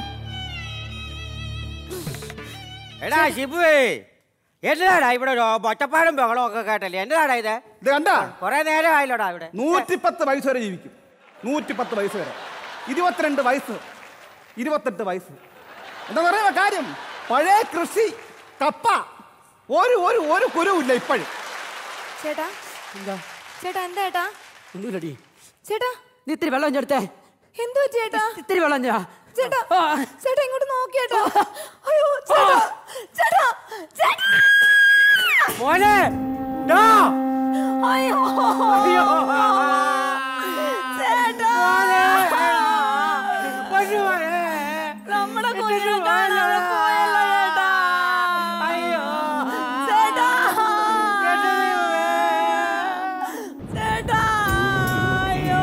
എടാ ഷിബുവേ എന്നതാടാ ഇവിടെ ഒരു ഒറ്റപ്പാടും ബഹളവും ഒക്കെ കേട്ടല്ലേ എന്നതാടാ ഇത് ഇത് കണ്ടാ കുറെ നേരമായില്ലോടാ ഇവിടെ നൂറ്റിപ്പത്ത് വയസ്സ് വരെ ജീവിക്കും നൂറ്റിപ്പത്ത് വയസ്സ് വരെ ഇരുപത്തിരണ്ട് വയസ്സ് ഇരുപത്തെട്ട് വയസ്സ് എന്താ പറയുക കാര്യം പഴയ കൃഷി കപ്പ ഒരു ഒരു ഒരു കുരുവില്ല ഇപ്പോഴും ചേട്ടാ എന്താ ചേട്ടാ എന്താ ചേട്ടാ ഒന്നുമില്ലടി ചേട്ടാ നീ ഇത്തിരി വെള്ളം ഞെടുത്തേ എന്തോ ചേട്ടാ ഇത്തിരി വെള്ളം ഞാ ചേട്ടാ ചേട്ടാ ഇങ്ങോട്ട് നോക്കിയേട്ടാ അയ്യോ ചേട്ടാ ചേട്ടാ ചേട്ടാ മോനെ ഡാ. അയ്യോ അയ്യോ. ചേട്ടാ പൊന്നുമോനെ. നമ്മുടെ കുഞ്ഞിനെ കാണാതെ പോയല്ലോ ചേട്ടാ അയ്യോ. ചേട്ടാ എന്റെ ദൈവമേ. ചേട്ടാ അയ്യോ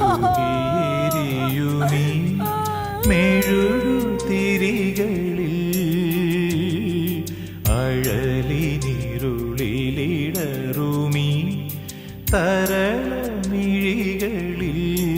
എരിയുമീ മെഴുകുതിരികളിൽ അഴലിനിരുളിലിടറുമീ തരളമിഴികളിൽ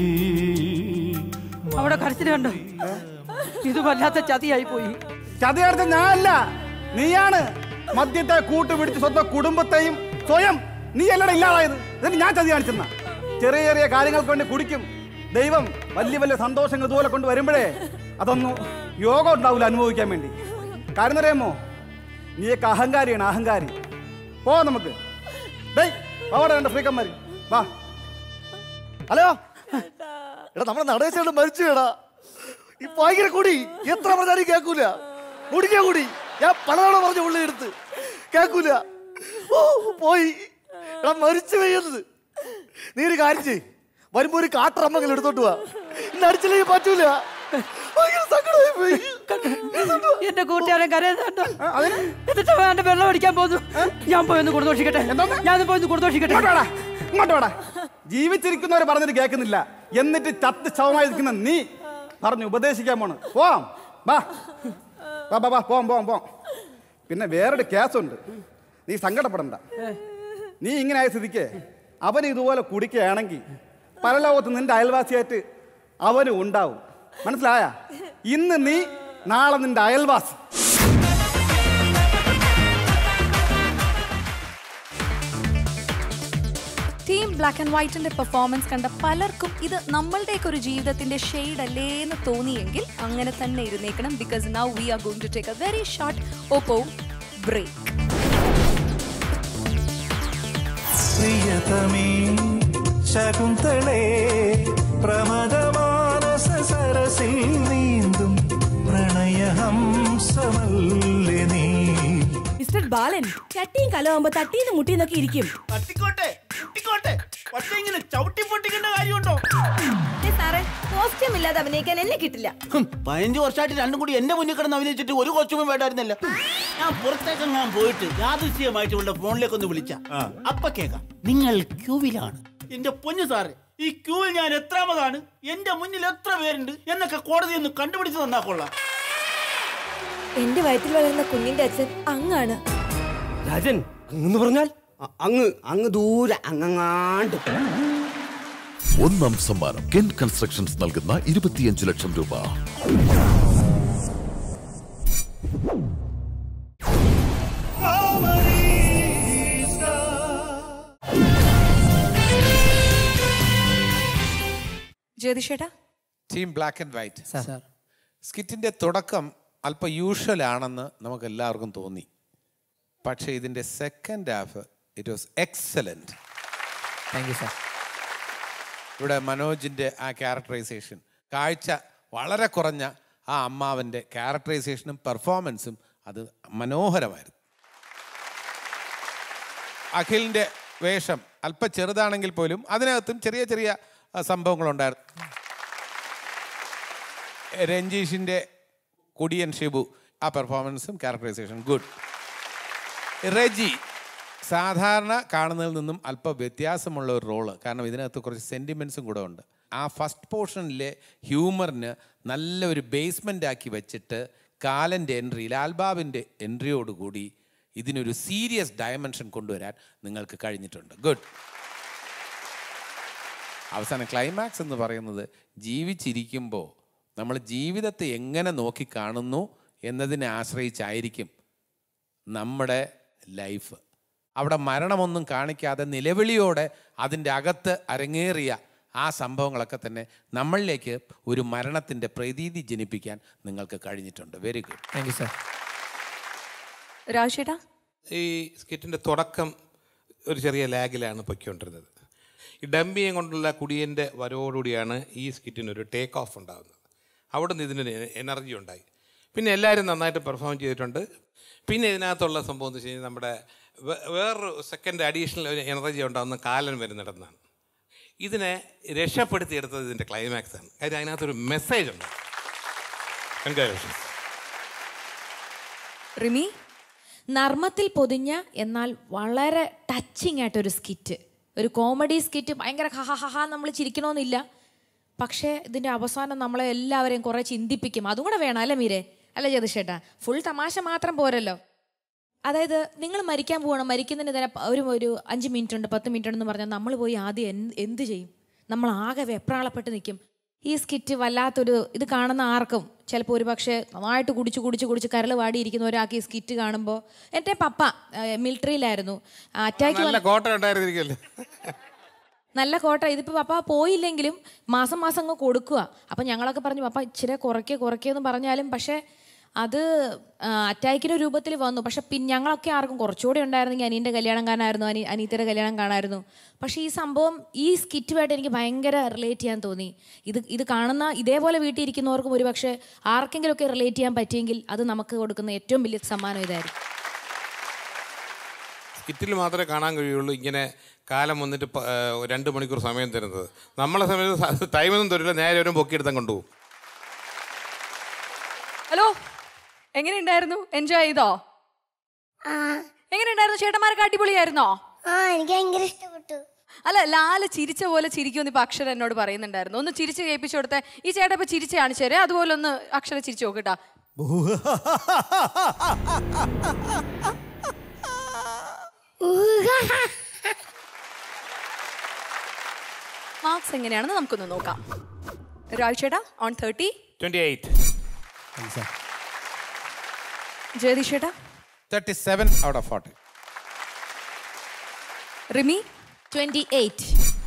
അവിടെ കരച്ചിൽ കണ്ടോ ഇത് വല്ലാത്ത ചതിയായി പോയി ചതിയടുത്ത ഞാനല്ല നീയാണ് മദ്യത്തെ കൂട്ടുപിടിച്ച് സ്വന്തം കുടുംബത്തെയും സ്വയം നീ അല്ലട ഇല്ലാതായത് എന്നിട്ട് ഞാൻ ചതി കാണിച്ചെന്ന ചെറിയ ചെറിയ കാര്യങ്ങൾക്ക് വേണ്ടി കുടിക്കും ദൈവം വലിയ വലിയ സന്തോഷങ്ങൾ ഇതുപോലെ കൊണ്ട് വരുമ്പോഴേ അതൊന്നും യോഗം ഉണ്ടാവില്ല അനുഭവിക്കാൻ വേണ്ടി കാര്യം അറിയാമോ നീയൊക്കെ അഹങ്കാരിയാണ് അഹങ്കാരി പോ നമുക്ക് ഡേയ് അവിടെ രണ്ട് ഫ്രീക്കന്മാര് വാ ഹലോ എടാ നമ്മുടെ നടേശയുടെ മരിച്ചു എടാ ഈ ഭയങ്കര കൂടി എത്ര പറഞ്ഞാലും കേൾക്കൂല മുടിഞ്ഞ കൂടി ഞാൻ പലതവണ പറഞ്ഞ ഉള്ളി എടുത്ത് കേൾക്കൂല ഓ പോയി എടാ മരിച്ചു പെയ്യുന്നത് നീ ഒരു കാര്യം ചെയ് വരുമ്പോ ഒരു കാട്ടറമ്മകൾ എടുത്തോട്ട് പോവാ ഇന്ന് അടിച്ചില്ലെങ്കിൽ പറ്റൂല ഭയങ്കര സങ്കടമായി പോയി എന്റെ കൂട്ടുകാരൻ കരയുന്നുണ്ടോ എന്നിട്ട് അവൻ എന്റെ വെള്ളം അടിക്കാൻ പോകുന്നു ഞാൻ പോയി ഒന്ന് കൊടുത്തോഷിക്കട്ടെ ഞാൻ പോയി ഒന്ന് കൊടുത്തോഷിക്കട്ടെ ഇങ്ങോട്ട് വാടാ, ഇങ്ങോട്ട് വാടാ ജീവിച്ചിരിക്കുന്നവർ പറഞ്ഞിട്ട് കേൾക്കുന്നില്ല എന്നിട്ട് ചത്ത് ശവമായിരിക്കുന്ന നീ പറഞ്ഞു ഉപദേശിക്കാൻ പോണ് പോവാം വാ വാ വാ വാ പോവാം പോവാം പോവാം പിന്നെ വേറൊരു കേസുണ്ട് നീ സങ്കടപ്പെടണ്ട നീ ഇങ്ങനെ ആയ സ്ഥിതിക്ക് അവൻ ഇതുപോലെ കുടിക്കുകയാണെങ്കിൽ പരലോകത്ത് നിന്റെ അയൽവാസിയായിട്ട് അവനും ഉണ്ടാവും മനസ്സിലായ ഇന്ന് നീ നാളെ നിന്റെ അയൽവാസി ടീം ബ്ലാക്ക് ആൻഡ് വൈറ്റിന്റെ പെർഫോമൻസ് കണ്ട പലർക്കും ഇത് നമ്മളുടെയൊക്കെ ഒരു ജീവിതത്തിന്റെ ഷെയ്ഡ് അല്ലേ എന്ന് തോന്നിയെങ്കിൽ അങ്ങനെ തന്നെ ഇരുന്നേക്കണം because now we are going to take a very short Oppo break പ്രിയതമേ ശകുന്തളേ പ്രമദമാനസ സരസിൽ നീന്തും പ്രണയഹംസമല്ലേ നീ മിസ്റ്റർ ബാലൻ ചട്ടിയും കലമാകുമ്പോ തട്ടിന്ന് മുട്ടിന്നൊക്കെ ഇരിക്കും തട്ടിക്കോട്ടെ മുട്ടിക്കോട്ടെ പക്ഷെ ഇങ്ങനെ ചവിട്ടി പൊട്ടിക്കേണ്ട കാര്യമുണ്ടോ സാറേ കോസ്റ്റ്യൂം ഇല്ലാതെ അഭിനയിക്കാൻ എന്നെ കിട്ടില്ല ഹും, പതിനഞ്ച് വർഷമായിട്ട് രണ്ടും കൂടി എന്റെ മുന്നിൽ കിടന്ന് അഭിനയിച്ചിട്ട് ഒരു കോസ്റ്റ്യൂമും വേണ്ടായിരുന്നല്ലോ ഞാൻ പുറത്തേക്ക് ഞാൻ പോയിട്ട് യാദൃശ്യമായിട്ട് ഇവളുടെ ഫോണിലേക്ക് ഒന്ന് വിളിച്ച അപ്പൊ കേക്കാം നിങ്ങൾ ക്യൂവിലാണ് എന്റെ പൊന്നു സാറ് ഈ ക്യൂവിൽ ഞാൻ എത്രാമതാണ് എന്റെ മുന്നിൽ എത്ര പേരുണ്ട് എന്നൊക്കെ കോടതി ഒന്ന് കണ്ടുപിടിച്ച് തന്നാ കൊള്ളാം എന്റെ വയറ്റിൽ വളരുന്ന കുഞ്ഞിന്റെ അച്ഛൻ അങ്ങാണ് രാജൻ അങ്ങ് പറഞ്ഞാൽ അ- അങ്ങ് അങ്ങ് ദൂരെ അങ്ങാണ്ട് ഒന്നാം സമ്മാനം കെൻ കൺസ്ട്രക്ഷൻസ് നൽകുന്ന ഇരുപത്തിയഞ്ച് ലക്ഷം രൂപ ജ്യോതിഷേട്ടാ ടീം ബ്ലാക്ക് ആൻഡ് വൈറ്റ് സ്കിറ്റിന്റെ തുടക്കം അല്പം യൂഷ്വൽ ആണെന്ന് നമുക്ക് എല്ലാവർക്കും തോന്നി പക്ഷേ ഇതിന്റെ second half it was excellent thank you sir ഇവിടെ മനോജിന്റെ ആ ക്യാരക്ടറൈസേഷൻ കാഴ്ച വളരെ കുറഞ്ഞ ആ അമ്മാവന്റെ ക്യാരക്ടറൈസേഷനും പെർഫോമൻസും അത് മനോഹരമായിരുന്നു അഖിലിന്റെ വേഷം അല്പം ചെറുതാണെങ്കിൽ പോലും അതിനകത്തും ചെറിയ ചെറിയ ആ, സംഭവങ്ങളുണ്ടായിരുന്നു രഞ്ജീഷിന്റെ കുടിയൻ ഷിബു ആ പെർഫോമൻസും ക്യാരക്ടറൈസേഷൻ ഗുഡ് റെജി സാധാരണ കാണുന്നതിൽ നിന്നും അല്പം വ്യത്യാസമുള്ള ഒരു റോള് കാരണം ഇതിനകത്ത് കുറച്ച് സെൻറ്റിമെൻസും കൂടെ ഉണ്ട് ആ ഫസ്റ്റ് പോർഷനിലെ ഹ്യൂമറിന് നല്ല ഒരു ബേസ്മെൻ്റ് ആക്കി വെച്ചിട്ട് കാലൻ്റെ എൻട്രി ലാൽബാബിൻ്റെ എൻട്രിയോടുകൂടി ഇതിനൊരു സീരിയസ് ഡയമെൻഷൻ കൊണ്ടുവരാൻ നിങ്ങൾക്ക് കഴിഞ്ഞിട്ടുണ്ട് ഗുഡ് അവസാനം ക്ലൈമാക്സ് എന്ന് പറയുന്നത് ജീവിച്ചിരിക്കുമ്പോൾ നമ്മൾ ജീവിതത്തെ എങ്ങനെ നോക്കി കാണുന്നു എന്നതിനെ ആശ്രയിച്ചായിരിക്കും നമ്മുടെ ലൈഫ് അവിടെ മരണമൊന്നും കാണിക്കാതെ നിലവിളിയോടെ അതിൻ്റെ അകത്ത് അരങ്ങേറിയ ആ സംഭവങ്ങളൊക്കെ തന്നെ നമ്മളിലേക്ക് ഒരു മരണത്തിൻ്റെ പ്രതീതി ജനിപ്പിക്കാൻ നിങ്ങൾക്ക് കഴിഞ്ഞിട്ടുണ്ട് very good thank you sir രാജേട്ടാ ഈ സ്കിറ്റിൻ്റെ തുടക്കം ഒരു ചെറിയ ലാഗിലാണ് പൊയ്ക്കൊണ്ടിരുന്നത് ഈ ഡംബിയും കൊണ്ടുള്ള കുടിയൻ്റെ വരവോടുകൂടിയാണ് ഈ സ്കിറ്റിനൊരു ടേക്ക് ഓഫ് ഉണ്ടാകുന്നത് അവിടെ നിന്ന് ഇതിന് എനർജി ഉണ്ടായി പിന്നെ എല്ലാവരും നന്നായിട്ട് പെർഫോം ചെയ്തിട്ടുണ്ട് പിന്നെ ഇതിനകത്തുള്ള സംഭവം എന്ന് വെച്ച് കഴിഞ്ഞാൽ നമ്മുടെ വേ- വേറൊരു സെക്കൻഡ് അഡീഷണൽ ഒരു എനർജി ഉണ്ടാകുന്ന കാലൻ വരുന്നിടന്നാണ് ഇതിനെ രക്ഷപ്പെടുത്തിയെടുത്തത് ഇതിൻ്റെ ക്ലൈമാക്സ് ആണ് കാര്യം അതിനകത്തൊരു മെസ്സേജ് ഉണ്ട് കൺഗ്രാജുലേഷൻസ് റിമി നർമ്മത്തിൽ പൊതിഞ്ഞ എന്നാൽ വളരെ ടച്ചിങ് ആയിട്ടൊരു സ്കിറ്റ് ഒരു കോമഡി സ്കിറ്റ് ഭയങ്കര ഹഹഹഹ നമ്മൾ ചിരിക്കണമെന്നില്ല പക്ഷേ ഇതിൻ്റെ അവസാനം നമ്മളെ എല്ലാവരെയും കുറേ ചിന്തിപ്പിക്കും അതും കൂടെ വേണം അല്ലേ മീരെ അല്ല ജതിഷേട്ടാ ഫുൾ തമാശ മാത്രം പോരല്ലോ അതായത് നിങ്ങൾ മരിക്കാൻ പോകണം മരിക്കുന്നതിന് തന്നെ പ- ഒരു ഒരു അഞ്ച് മിനിറ്റ് ഉണ്ട് പത്ത് മിനിറ്റ് ഉണ്ടെന്ന് പറഞ്ഞാൽ നമ്മൾ പോയി ആദ്യം എന്ത് എന്ത് ചെയ്യും നമ്മൾ ആകെ വെപ്രാളപ്പെട്ട് നിൽക്കും ഈ സ്കിറ്റ് വല്ലാത്തൊരു ഇത് കാണുന്ന ആർക്കും ചിലപ്പോൾ ഒരു പക്ഷേ നന്നായിട്ട് കുടിച്ച് കുടിച്ച് കുടിച്ച് കരൾ വാടിയിരിക്കുന്ന ഒരാൾക്ക് ഈ സ്കിറ്റ് കാണുമ്പോൾ എൻ്റെ പപ്പ മിലിറ്ററിയിലായിരുന്നു അറ്റാക്ക് നല്ല കോട്ട ഉണ്ടായിരുന്നിരിക്കുമല്ലോ നല്ല കോട്ട ഇതിപ്പോൾ പപ്പ പോയില്ലെങ്കിലും മാസം മാസം അങ്ങ് കൊടുക്കുക അപ്പം ഞങ്ങളൊക്കെ പറഞ്ഞു പപ്പ ഇച്ചിരി കുറയ്ക്കുക കുറയ്ക്കുക എന്ന് പറഞ്ഞാലും പക്ഷേ അത് അറ്റാക്കിൻ്റെ രൂപത്തിൽ വന്നു പക്ഷെ പിന്നെ ഞങ്ങളൊക്കെ ആർക്കും കുറച്ചുകൂടി ഉണ്ടായിരുന്നെങ്കിൽ അനിയൻ്റെ കല്യാണം കാണാമായിരുന്നു അനി അനീത്തയുടെ കല്യാണം കാണാമായിരുന്നു പക്ഷേ ഈ സംഭവം ഈ സ്കിറ്റുമായിട്ട് എനിക്ക് ഭയങ്കര റിലേറ്റ് ചെയ്യാൻ തോന്നി ഇത് ഇത് കാണുന്ന ഇതേപോലെ വീട്ടിൽ ഇരിക്കുന്നവർക്കും ഒരു പക്ഷേ ആർക്കെങ്കിലുമൊക്കെ റിലേറ്റ് ചെയ്യാൻ പറ്റിയെങ്കിൽ അത് നമുക്ക് കൊടുക്കുന്ന ഏറ്റവും വലിയ സമ്മാനം ഇതായിരിക്കും സ്കിറ്റിൽ മാത്രമേ കാണാൻ കഴിയുള്ളൂ ഇങ്ങനെ കാലം വന്നിട്ട് പ- ഏ, രണ്ട് മണിക്കൂർ സമയം തരുന്നത് നമ്മളെ സമയത്ത് ടൈമൊന്നും തരില്ല നേരെ ഒരു പൊക്കിയെടുത്താൽ കൊണ്ടുപോകും ഹലോ എങ്ങനെയുണ്ടായിരുന്നു എൻജോയ് ചെയ്തോ എങ്ങനെയുണ്ടായിരുന്നു ചേട്ടന്മാരൊക്കെ അടിപൊളിയായിരുന്നോ ആ എനിക്ക് ഭയങ്കര ഇഷ്ടപ്പെട്ടു അല്ല ലാല് ചിരിച്ച പോലെ ചിരിക്കുമെന്ന് ഇപ്പൊ അക്ഷര എന്നോട് പറയുന്നുണ്ടായിരുന്നു ഒന്ന് ചിരിച്ച് കേൾപ്പിച്ചു കൊടുത്തേ ഈ ചേട്ടൻ ഇപ്പൊ ചിരിച്ച് കാണിച്ചു തരേ അതുപോലെ ഒന്ന് അക്ഷര ചിരിച്ചു നോക്കട്ടാ മാർക്സ് എങ്ങനെയാണെന്ന് നമുക്കൊന്ന് നോക്കാം രാജ് ചേട്ടാ on thirty twenty eight Jayatheesh ചേട്ടാ thirty seven out of forty Rimi twenty eight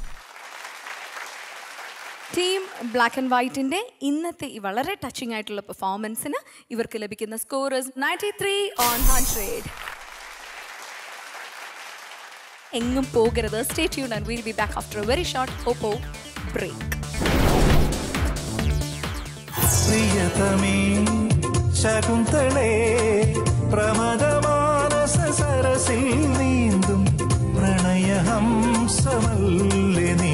team black and വൈറ്റിന്റെ ഇന്നത്തെ ഈ വളരെ ടച്ചിങ് ആയിട്ടുള്ള പെർഫോമൻസിന് ഇവർക്ക് ലഭിക്കുന്ന scorers ninety three on hundred എങ്ങും പോകരുത് stay tune and will be back after a very short Oppo break പ്രിയതമേ ശകുന്തളേ പ്രമദമാനസ സരസിൽ നീന്തും പ്രണയഹംസമല്ലേ നീ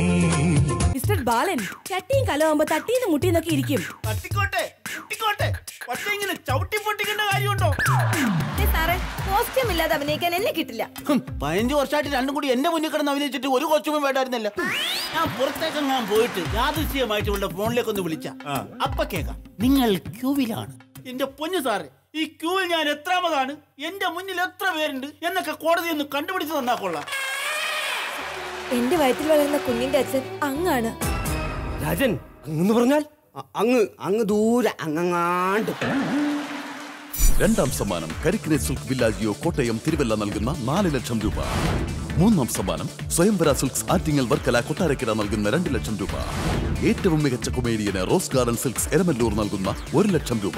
ബാലൻ ചട്ടിയും കലമാകുമ്പോ തട്ടീന്ന് മുട്ടിന്നൊക്കെ ഇരിക്കും തട്ടിക്കോട്ടെ മുട്ടിക്കോട്ടെ പക്ഷെ ഇങ്ങനെ ചവിട്ടി പൊട്ടിക്കേണ്ട കാര്യമുണ്ടോ സാറേ കോസ്റ്റ്യൂം ഇല്ലാതെ അഭിനയിക്കാൻ എന്നെ കിട്ടില്ല ഹും, പതിനഞ്ച് വർഷമായിട്ട് രണ്ടും കൂടി എന്റെ മുന്നിൽ കിടന്ന് അഭിനയിച്ചിട്ട് ഒരു കോസ്റ്റ്യൂമും വേണ്ടായിരുന്നില്ല ഞാൻ പുറത്തേക്ക് ഞാൻ പോയിട്ട് യാദൃശ്യമായിട്ട് ഇവളുടെ ഫോണിലേക്ക് ഒന്ന് വിളിച്ച അപ്പൊ കേക്കാം നിങ്ങൾ ക്യൂവിലാണ് എന്റെ പൊന്നു സാറ് ഈ ക്യൂവിൽ ഞാൻ എത്രാമതാണ് എന്റെ മുന്നിൽ എത്ര പേരുണ്ട് എന്നൊക്കെ കോടതി ഒന്ന് കണ്ടുപിടിച്ച് തന്നാ കൊള്ളാം എന്റെ വയറ്റിൽ വളരുന്ന കുഞ്ഞിന്റെ അച്ഛൻ അങ്ങാണ് രാജൻ അങ്ങ് പറഞ്ഞാൽ അ- അങ്ങ് അങ്ങ് ദൂരെ അങ്ങാണ്ട് രണ്ടാം സമ്മാനം കരിക്കിനെ സിൽക്ക് വില്ലാജിയോ കോട്ടയം തിരുവല്ല നൽകുന്ന നാല് ലക്ഷം രൂപ മൂന്നാം സമ്മാനം സ്വയംവര സിൽക്സ് ആറ്റിങ്ങൽ വർക്കല കൊട്ടാരക്കര നൽകുന്ന രണ്ട് ലക്ഷം രൂപ ഏറ്റവും മികച്ച കൊമേഡിയന് റോസ് ഗാർഡൻ സിൽക്സ് എരമല്ലൂർ നൽകുന്ന ഒരു ലക്ഷം രൂപ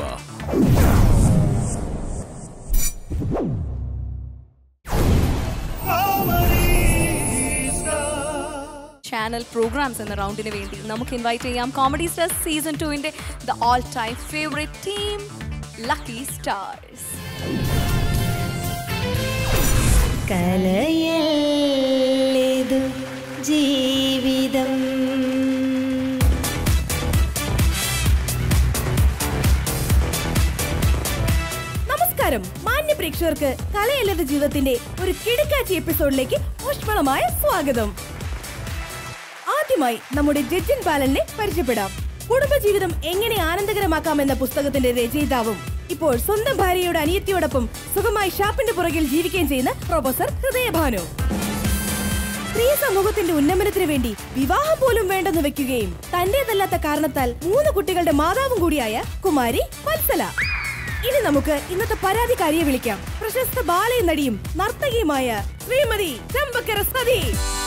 ചാനൽ പ്രോഗ്രാംസ് എന്ന റൗണ്ടിന് വേണ്ടി നമുക്ക് ഇൻവൈറ്റ് ചെയ്യാം കോമഡി സ്റ്റാർസ് സീസൺ ടുവിന്റെ the all time favourite team lucky stars കലയല്ലേതു ജീവിതം നമസ്കാരം മാന്യ പ്രേക്ഷകർക്ക് കലയല്ലത് ജീവിതത്തിന്റെ ഒരു കിടുക്കാച്ചി എപ്പിസോഡിലേക്ക് ഊഷ്മളമായ സ്വാഗതം ആദ്യമായി നമ്മുടെ ജഡ്ജൻ ബാലനെ പരിചയപ്പെടാം കുടുംബജീവിതം എങ്ങനെ ആനന്ദകരമാക്കാം എന്ന പുസ്തകത്തിന്റെ രചയിതാവും ഇപ്പോൾ സ്വന്തം ഭാര്യയുടെ അനിയത്തിയോടൊപ്പം സുഖമായി ഷാപ്പിന്റെ പുറകിൽ ജീവിക്കുകയും ചെയ്യുന്ന പ്രൊഫസർ ഹൃദയഭാനു സ്ത്രീ സമൂഹത്തിന്റെ ഉന്നമനത്തിന് വേണ്ടി വിവാഹം പോലും വേണ്ടെന്ന് വെക്കുകയും തന്റേതല്ലാത്ത കാരണത്താൽ മൂന്ന് കുട്ടികളുടെ മാതാവും കൂടിയായ കുമാരി വത്സല ഇനി നമുക്ക് ഇന്നത്തെ പരാതിക്കാരിയെ വിളിക്കാം പ്രശസ്ത ബാലയ നടിയും നർത്തകിയുമായ ശ്രീമതി ചമ്പക്കര സതി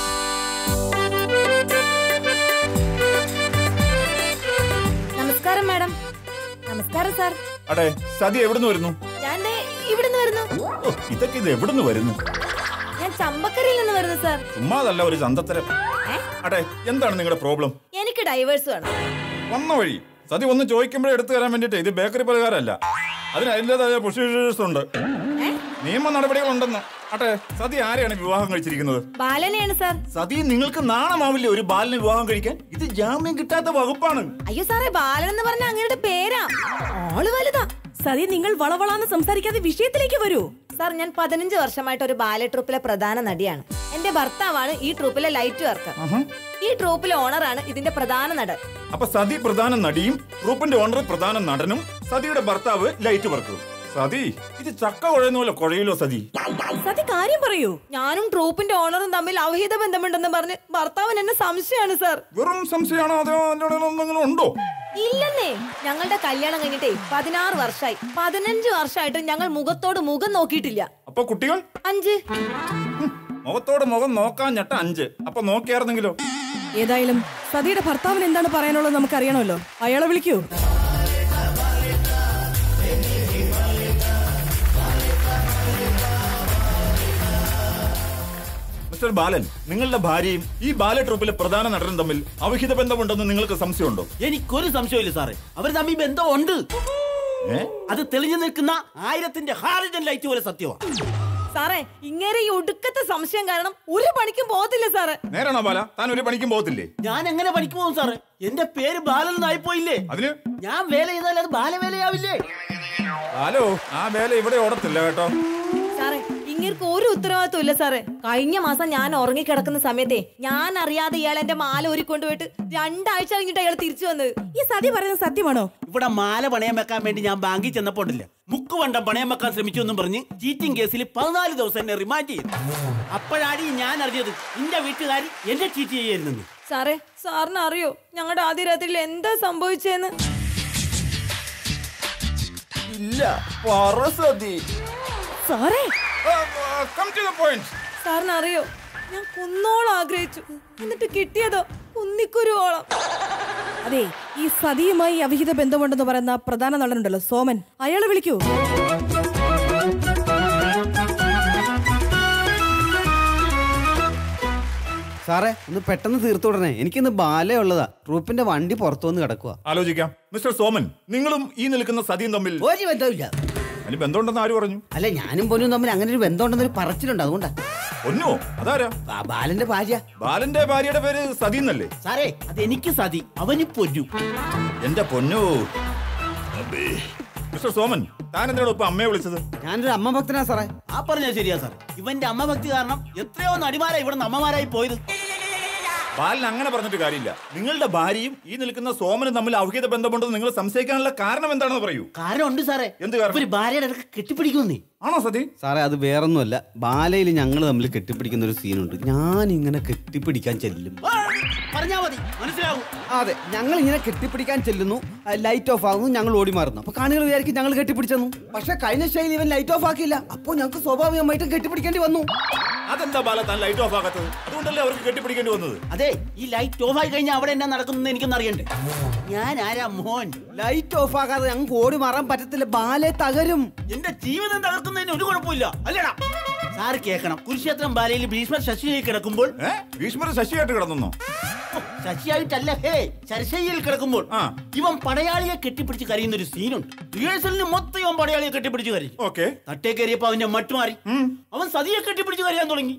നമസ്കാരം മാഡം നമസ്കാരം സാർ അടെ സതി എവിടുന്ന് വരുന്നു ഞാൻ ദേ ഇവിടുന്ന് വരുന്നു ഓ, ഇതൊക്കെ ഇത് എവിടുന്ന് വരുന്നു ഞാൻ ചമ്പക്കരയിൽ നിന്ന് വരുന്നു സാർ ചുമ്മാതല്ല ഒരു ചന്തത്തരം അടെ എന്താണ് നിങ്ങളുടെ പ്രോബ്ലം എനിക്ക് ഡൈവേഴ്സ് വേണം വന്ന വഴി സതി ഒന്ന് ചോദിക്കുമ്പോഴേ എടുത്തു തരാൻ വേണ്ടിട്ട് ഇത് ബേക്കറി പലഹാരമല്ല അതിന് അതിൻ്റെതായ പ്രൊസീജിയേഴ്സ് ഉണ്ട് നിയമ നടപടികളുണ്ടെന്ന് അട്ടെ സതി ആരെയാണ് വിവാഹം കഴിച്ചിരിക്കുന്നത് ബാലനെയാണ് സാർ സതി നിങ്ങൾക്ക് നാണമാവില്ലേ ഒരു ബാലിന് വിവാഹം കഴിക്കാൻ ഇത് ജാമ്യം കിട്ടാത്ത വകുപ്പാണ് അയ്യോ സാറേ ബാലൻ എന്ന് പറഞ്ഞ അങ്ങയുടെ പേരാ ആള് വലുതാ സതി നിങ്ങൾ വളവളാന്ന് സംസാരിക്കാതെ വിഷയത്തിലേക്ക് വരൂ സാർ ഞാൻ പതിനഞ്ച് വർഷമായിട്ട് ഒരു ബാലെ ട്രൂപ്പിലെ പ്രധാന നടിയാണ് എന്റെ ഭർത്താവാണ് ഈ ട്രൂപ്പിലെ ലൈറ്റ് വർക്കർ ഈ ട്രൂപ്പിലെ ഓണറാണ് ഇതിന്റെ പ്രധാന നടൻ അപ്പൊ സതി പ്രധാന നടിയും ഗ്രൂപ്പിന്റെ ഓണർ പ്രധാന നടനും സതിയുടെ ഭർത്താവ് ലൈറ്റ് വർക്കറും സതി ഇത് ചക്ക കുഴയുന്ന പോലെ കുഴയിലോ സതി സതി കാര്യം പറയൂ ഞാനും ട്രൂപ്പിന്റെ ഓണറും തമ്മിൽ അവഹിത ബന്ധമുണ്ടെന്ന് പറഞ്ഞ് ഭർത്താവിന് എന്നെ സംശയമാണ് സാർ വെറും സംശയമാണോ അതോ അതിന്റെ ഇടയിൽ എന്തെങ്കിലും ഉണ്ടോ ഇല്ലെന്നേ ഞങ്ങളുടെ കല്യാണം കഴിഞ്ഞിട്ടേ പതിനാറ് വർഷമായി പതിനഞ്ച് വർഷമായിട്ട് ഞങ്ങൾ മുഖത്തോട് മുഖം നോക്കിയിട്ടില്ല അപ്പൊ കുട്ടികൾ അഞ്ച് മുഖത്തോട് മുഖം നോക്കാൻ ഞെട്ട അഞ്ച് അപ്പൊ നോക്കിയായിരുന്നെങ്കിലോ ഏതായാലും സതിയുടെ ഭർത്താവിന് എന്താണ് പറയാനുള്ളത് നമുക്ക് അറിയണമല്ലോ അയാളെ വിളിക്കൂ മിസ്റ്റർ ബാലൻ നിങ്ങളുടെ ഭാര്യയും ഈ ബാല ട്രൂപ്പിലെ പ്രധാന നടനും തമ്മിൽ അവിഹിത ബന്ധമുണ്ടെന്ന് നിങ്ങൾക്ക് സംശയമുണ്ടോ എനിക്കൊരു സംശയമില്ല സാറേ അവർ തമ്മിൽ ബന്ധമുണ്ട് അത് തെളിഞ്ഞു നിൽക്കുന്ന ആയിരത്തിന്റെ ഹാരിജൻ ലൈറ്റ് പോലെ സത്യമാണ് സാറേ ഇങ്ങനെ ഈ ഒടുക്കത്തെ സംശയം കാരണം ഒരു പണിക്കും പോകത്തില്ല സാറേ നേരാണോ ബാല താൻ ഒരു പണിക്കും പോകത്തില്ലേ ഞാൻ എങ്ങനെ പണിക്ക് പോകും സാറേ എന്റെ പേര് ബാലൻ എന്നായി പോയില്ലേ അതിന് ഞാൻ വേല ചെയ്താൽ അത് ബാലവേലയാവില്ലേ ഹലോ ആ വേല ഇവിടെ ഓടത്തില്ല കേട്ടോ സാറേ ഇങ്ങർക്ക് ഒരു ഉത്തരവാദിത്വം ഇല്ല സാറേ കഴിഞ്ഞ മാസം ഞാൻ ഉറങ്ങിക്കിടക്കുന്ന സമയത്തെ ഞാൻ അറിയാതെ ഇയാൾ എന്റെ മാല ഒരുക്കൊണ്ട് പോയിട്ട് രണ്ടാഴ്ച കഴിഞ്ഞിട്ട് അയാൾ തിരിച്ചു വന്നത് ഈ സതി പറയുന്നത് സത്യമാണോ ഇവിടെ മാല പണയം വെക്കാൻ വേണ്ടി ഞാൻ ബാങ്കിൽ ചെന്നപ്പോണ്ടില്ല മുക്കുവണ്ടം പണയം വെക്കാൻ ശ്രമിച്ചു എന്നും പറഞ്ഞ് ചീറ്റിംഗ് കേസിൽ പതിനാല് ദിവസം എന്നെ റിമാൻഡ് ചെയ്തു അപ്പോഴാണ് ഈ ഞാൻ അറിഞ്ഞത് എന്റെ വീട്ടുകാർ എന്നെ ചീറ്റ് ചെയ്യായിരുന്നു സാറേ സാറിന് അറിയോ ഞങ്ങളുടെ ആദ്യ രാത്രിയിൽ എന്താ സംഭവിച്ചെന്ന് ഇല്ല പറ സതി സാറേ കം ടു ദ പോയിന്റ് സാറിന് അറിയോ ഞാൻ കുന്നോളം ആഗ്രഹിച്ചു എന്നിട്ട് കിട്ടിയതോ കുന്നിക്കുരുവോളം അതെ ഈ സതിയുമായി അവിഹിത ബന്ധമുണ്ടെന്ന് പറയുന്ന പ്രധാന നടനുണ്ടല്ലോ സോമൻ അയാളെ വിളിക്കൂ സാറേ ഒന്ന് പെട്ടെന്ന് തീർത്തു വിടണേ എനിക്കിന്ന് ബാലേ ഉള്ളതാ ട്രൂപ്പിന്റെ വണ്ടി പുറത്തു വന്ന് കിടക്കുക ആലോചിക്കാം മിസ്റ്റർ സോമൻ നിങ്ങളും ഈ നിൽക്കുന്ന സതിയും തമ്മിൽ ഒരു ബന്ധമില്ല അതിന് ബന്ധമുണ്ടെന്ന് ആര് പറഞ്ഞു അല്ല ഞാനും പൊന്നും തമ്മിൽ അങ്ങനെ ഒരു ബന്ധമുണ്ടെന്നൊരു പറച്ചിലുണ്ട് അതുകൊണ്ടാ പൊന്നോ അതാരാ ബാ- ബാലന്റെ ഭാര്യ ബാലന്റെ ഭാര്യയുടെ പേര് സതി എന്നല്ലേ സാറേ അത് എനിക്ക് സതി അവന് പൊന്നു എന്റെ പൊന്നു മിസ്റ്റർ സോമൻ താൻ എന്തിനാണ് ഇപ്പൊ അമ്മയെ വിളിച്ചത് ഞാനൊരു അമ്മ ഭക്തനാ സാറേ ആ പറഞ്ഞ ശരിയാ സാർ ഇവന്റെ അമ്മ ഭക്തി കാരണം എത്രയോ നടിമാരാ ഇവിടെ അമ്മമാരായി പോയത് ബാലൻ അങ്ങനെ പറഞ്ഞിട്ട് കാര്യമില്ല നിങ്ങളുടെ ഭാര്യയും ഈ നിൽക്കുന്ന സോമനും തമ്മിൽ ഔഹിക ബന്ധമുണ്ടെന്ന് നിങ്ങൾ സംശയിക്കാനുള്ള കാരണം എന്താണെന്ന് പറയൂ കാരണം ഉണ്ട് സാറേ എന്ത് കാരണം ഒരു ഭാര്യയുടെ ഇടയ്ക്ക് കെട്ടിപ്പിടിക്കുന്നേ ആണോ സതി സാറേ അത് വേറൊന്നുമല്ല ബാലയിൽ ഞങ്ങൾ തമ്മിൽ കെട്ടിപ്പിടിക്കുന്ന ഒരു സീനുണ്ട് ഞാൻ ഇങ്ങനെ കെട്ടിപ്പിടിക്കാൻ ചെല്ലും പറഞ്ഞാ മതി മനസ്സിലാവും അതെ ഞങ്ങൾ ഇങ്ങനെ കെട്ടിപ്പിടിക്കാൻ ചെല്ലുന്നു ലൈറ്റ് ഓഫ് ആകുന്നു ഞങ്ങൾ ഓടി മാറുന്നു അപ്പൊ കാണികൾ വിചാരിക്കും ഞങ്ങൾ കെട്ടിപ്പിടിച്ചെന്നു പക്ഷെ കഴിഞ്ഞ ശൈലി ഇവൻ ലൈറ്റ് ഓഫ് ആക്കിയില്ല അപ്പോൾ ഞങ്ങൾക്ക് സ്വാഭാവികമായിട്ടും കെട്ടിപ്പിടിക്കേണ്ടി വന്നു അതെന്താ ബാല താൻ ലൈറ്റ് ഓഫ് ആക്കാത്തത് അതുകൊണ്ടല്ലേ അവർക്ക് കെട്ടിപ്പിടിക്കേണ്ടി വന്നത് അതെ ഈ ലൈറ്റ് ഓഫ് ആയി കഴിഞ്ഞാൽ അവിടെ എന്നാ നടക്കുന്നത് എനിക്കൊന്നും അറിയണ്ടേ ഞാൻ ആരാ മോൻ ലൈറ്റ് ഓഫ് ആക്കാതെ ഞങ്ങൾക്ക് ഓടി മാറാൻ പറ്റത്തില്ല ബാലെ തകരും എന്റെ ജീവിതം തകർക്കുന്നതിന് ഒരു കുഴപ്പമില്ല അല്ലടാ സാറ് കേൾക്കണം കുരുക്ഷേത്രം ബാലയിൽ ഭീഷ്മർ ശശിയായി കിടക്കുമ്പോൾ ഭീഷ്മർ ശശിയായിട്ട് കിടന്നോ ശശിയായിട്ടല്ല ഹേ ശരശയിൽ കിടക്കുമ്പോൾ ഇവൻ പടയാളിയെ കെട്ടിപ്പിടിച്ച് കരയുന്ന ഒരു സീനുണ്ട് റിഹേഴ്സലിന് മൊത്തം ഇവൻ പടയാളിയെ കെട്ടിപ്പിടിച്ച് കരയും ഓക്കെ തട്ടേ കയറിയപ്പോ അവന്റെ മട്ട് മാറി അവൻ സതിയെ കെട്ടിപ്പിടിച്ച് കരയാൻ തുടങ്ങി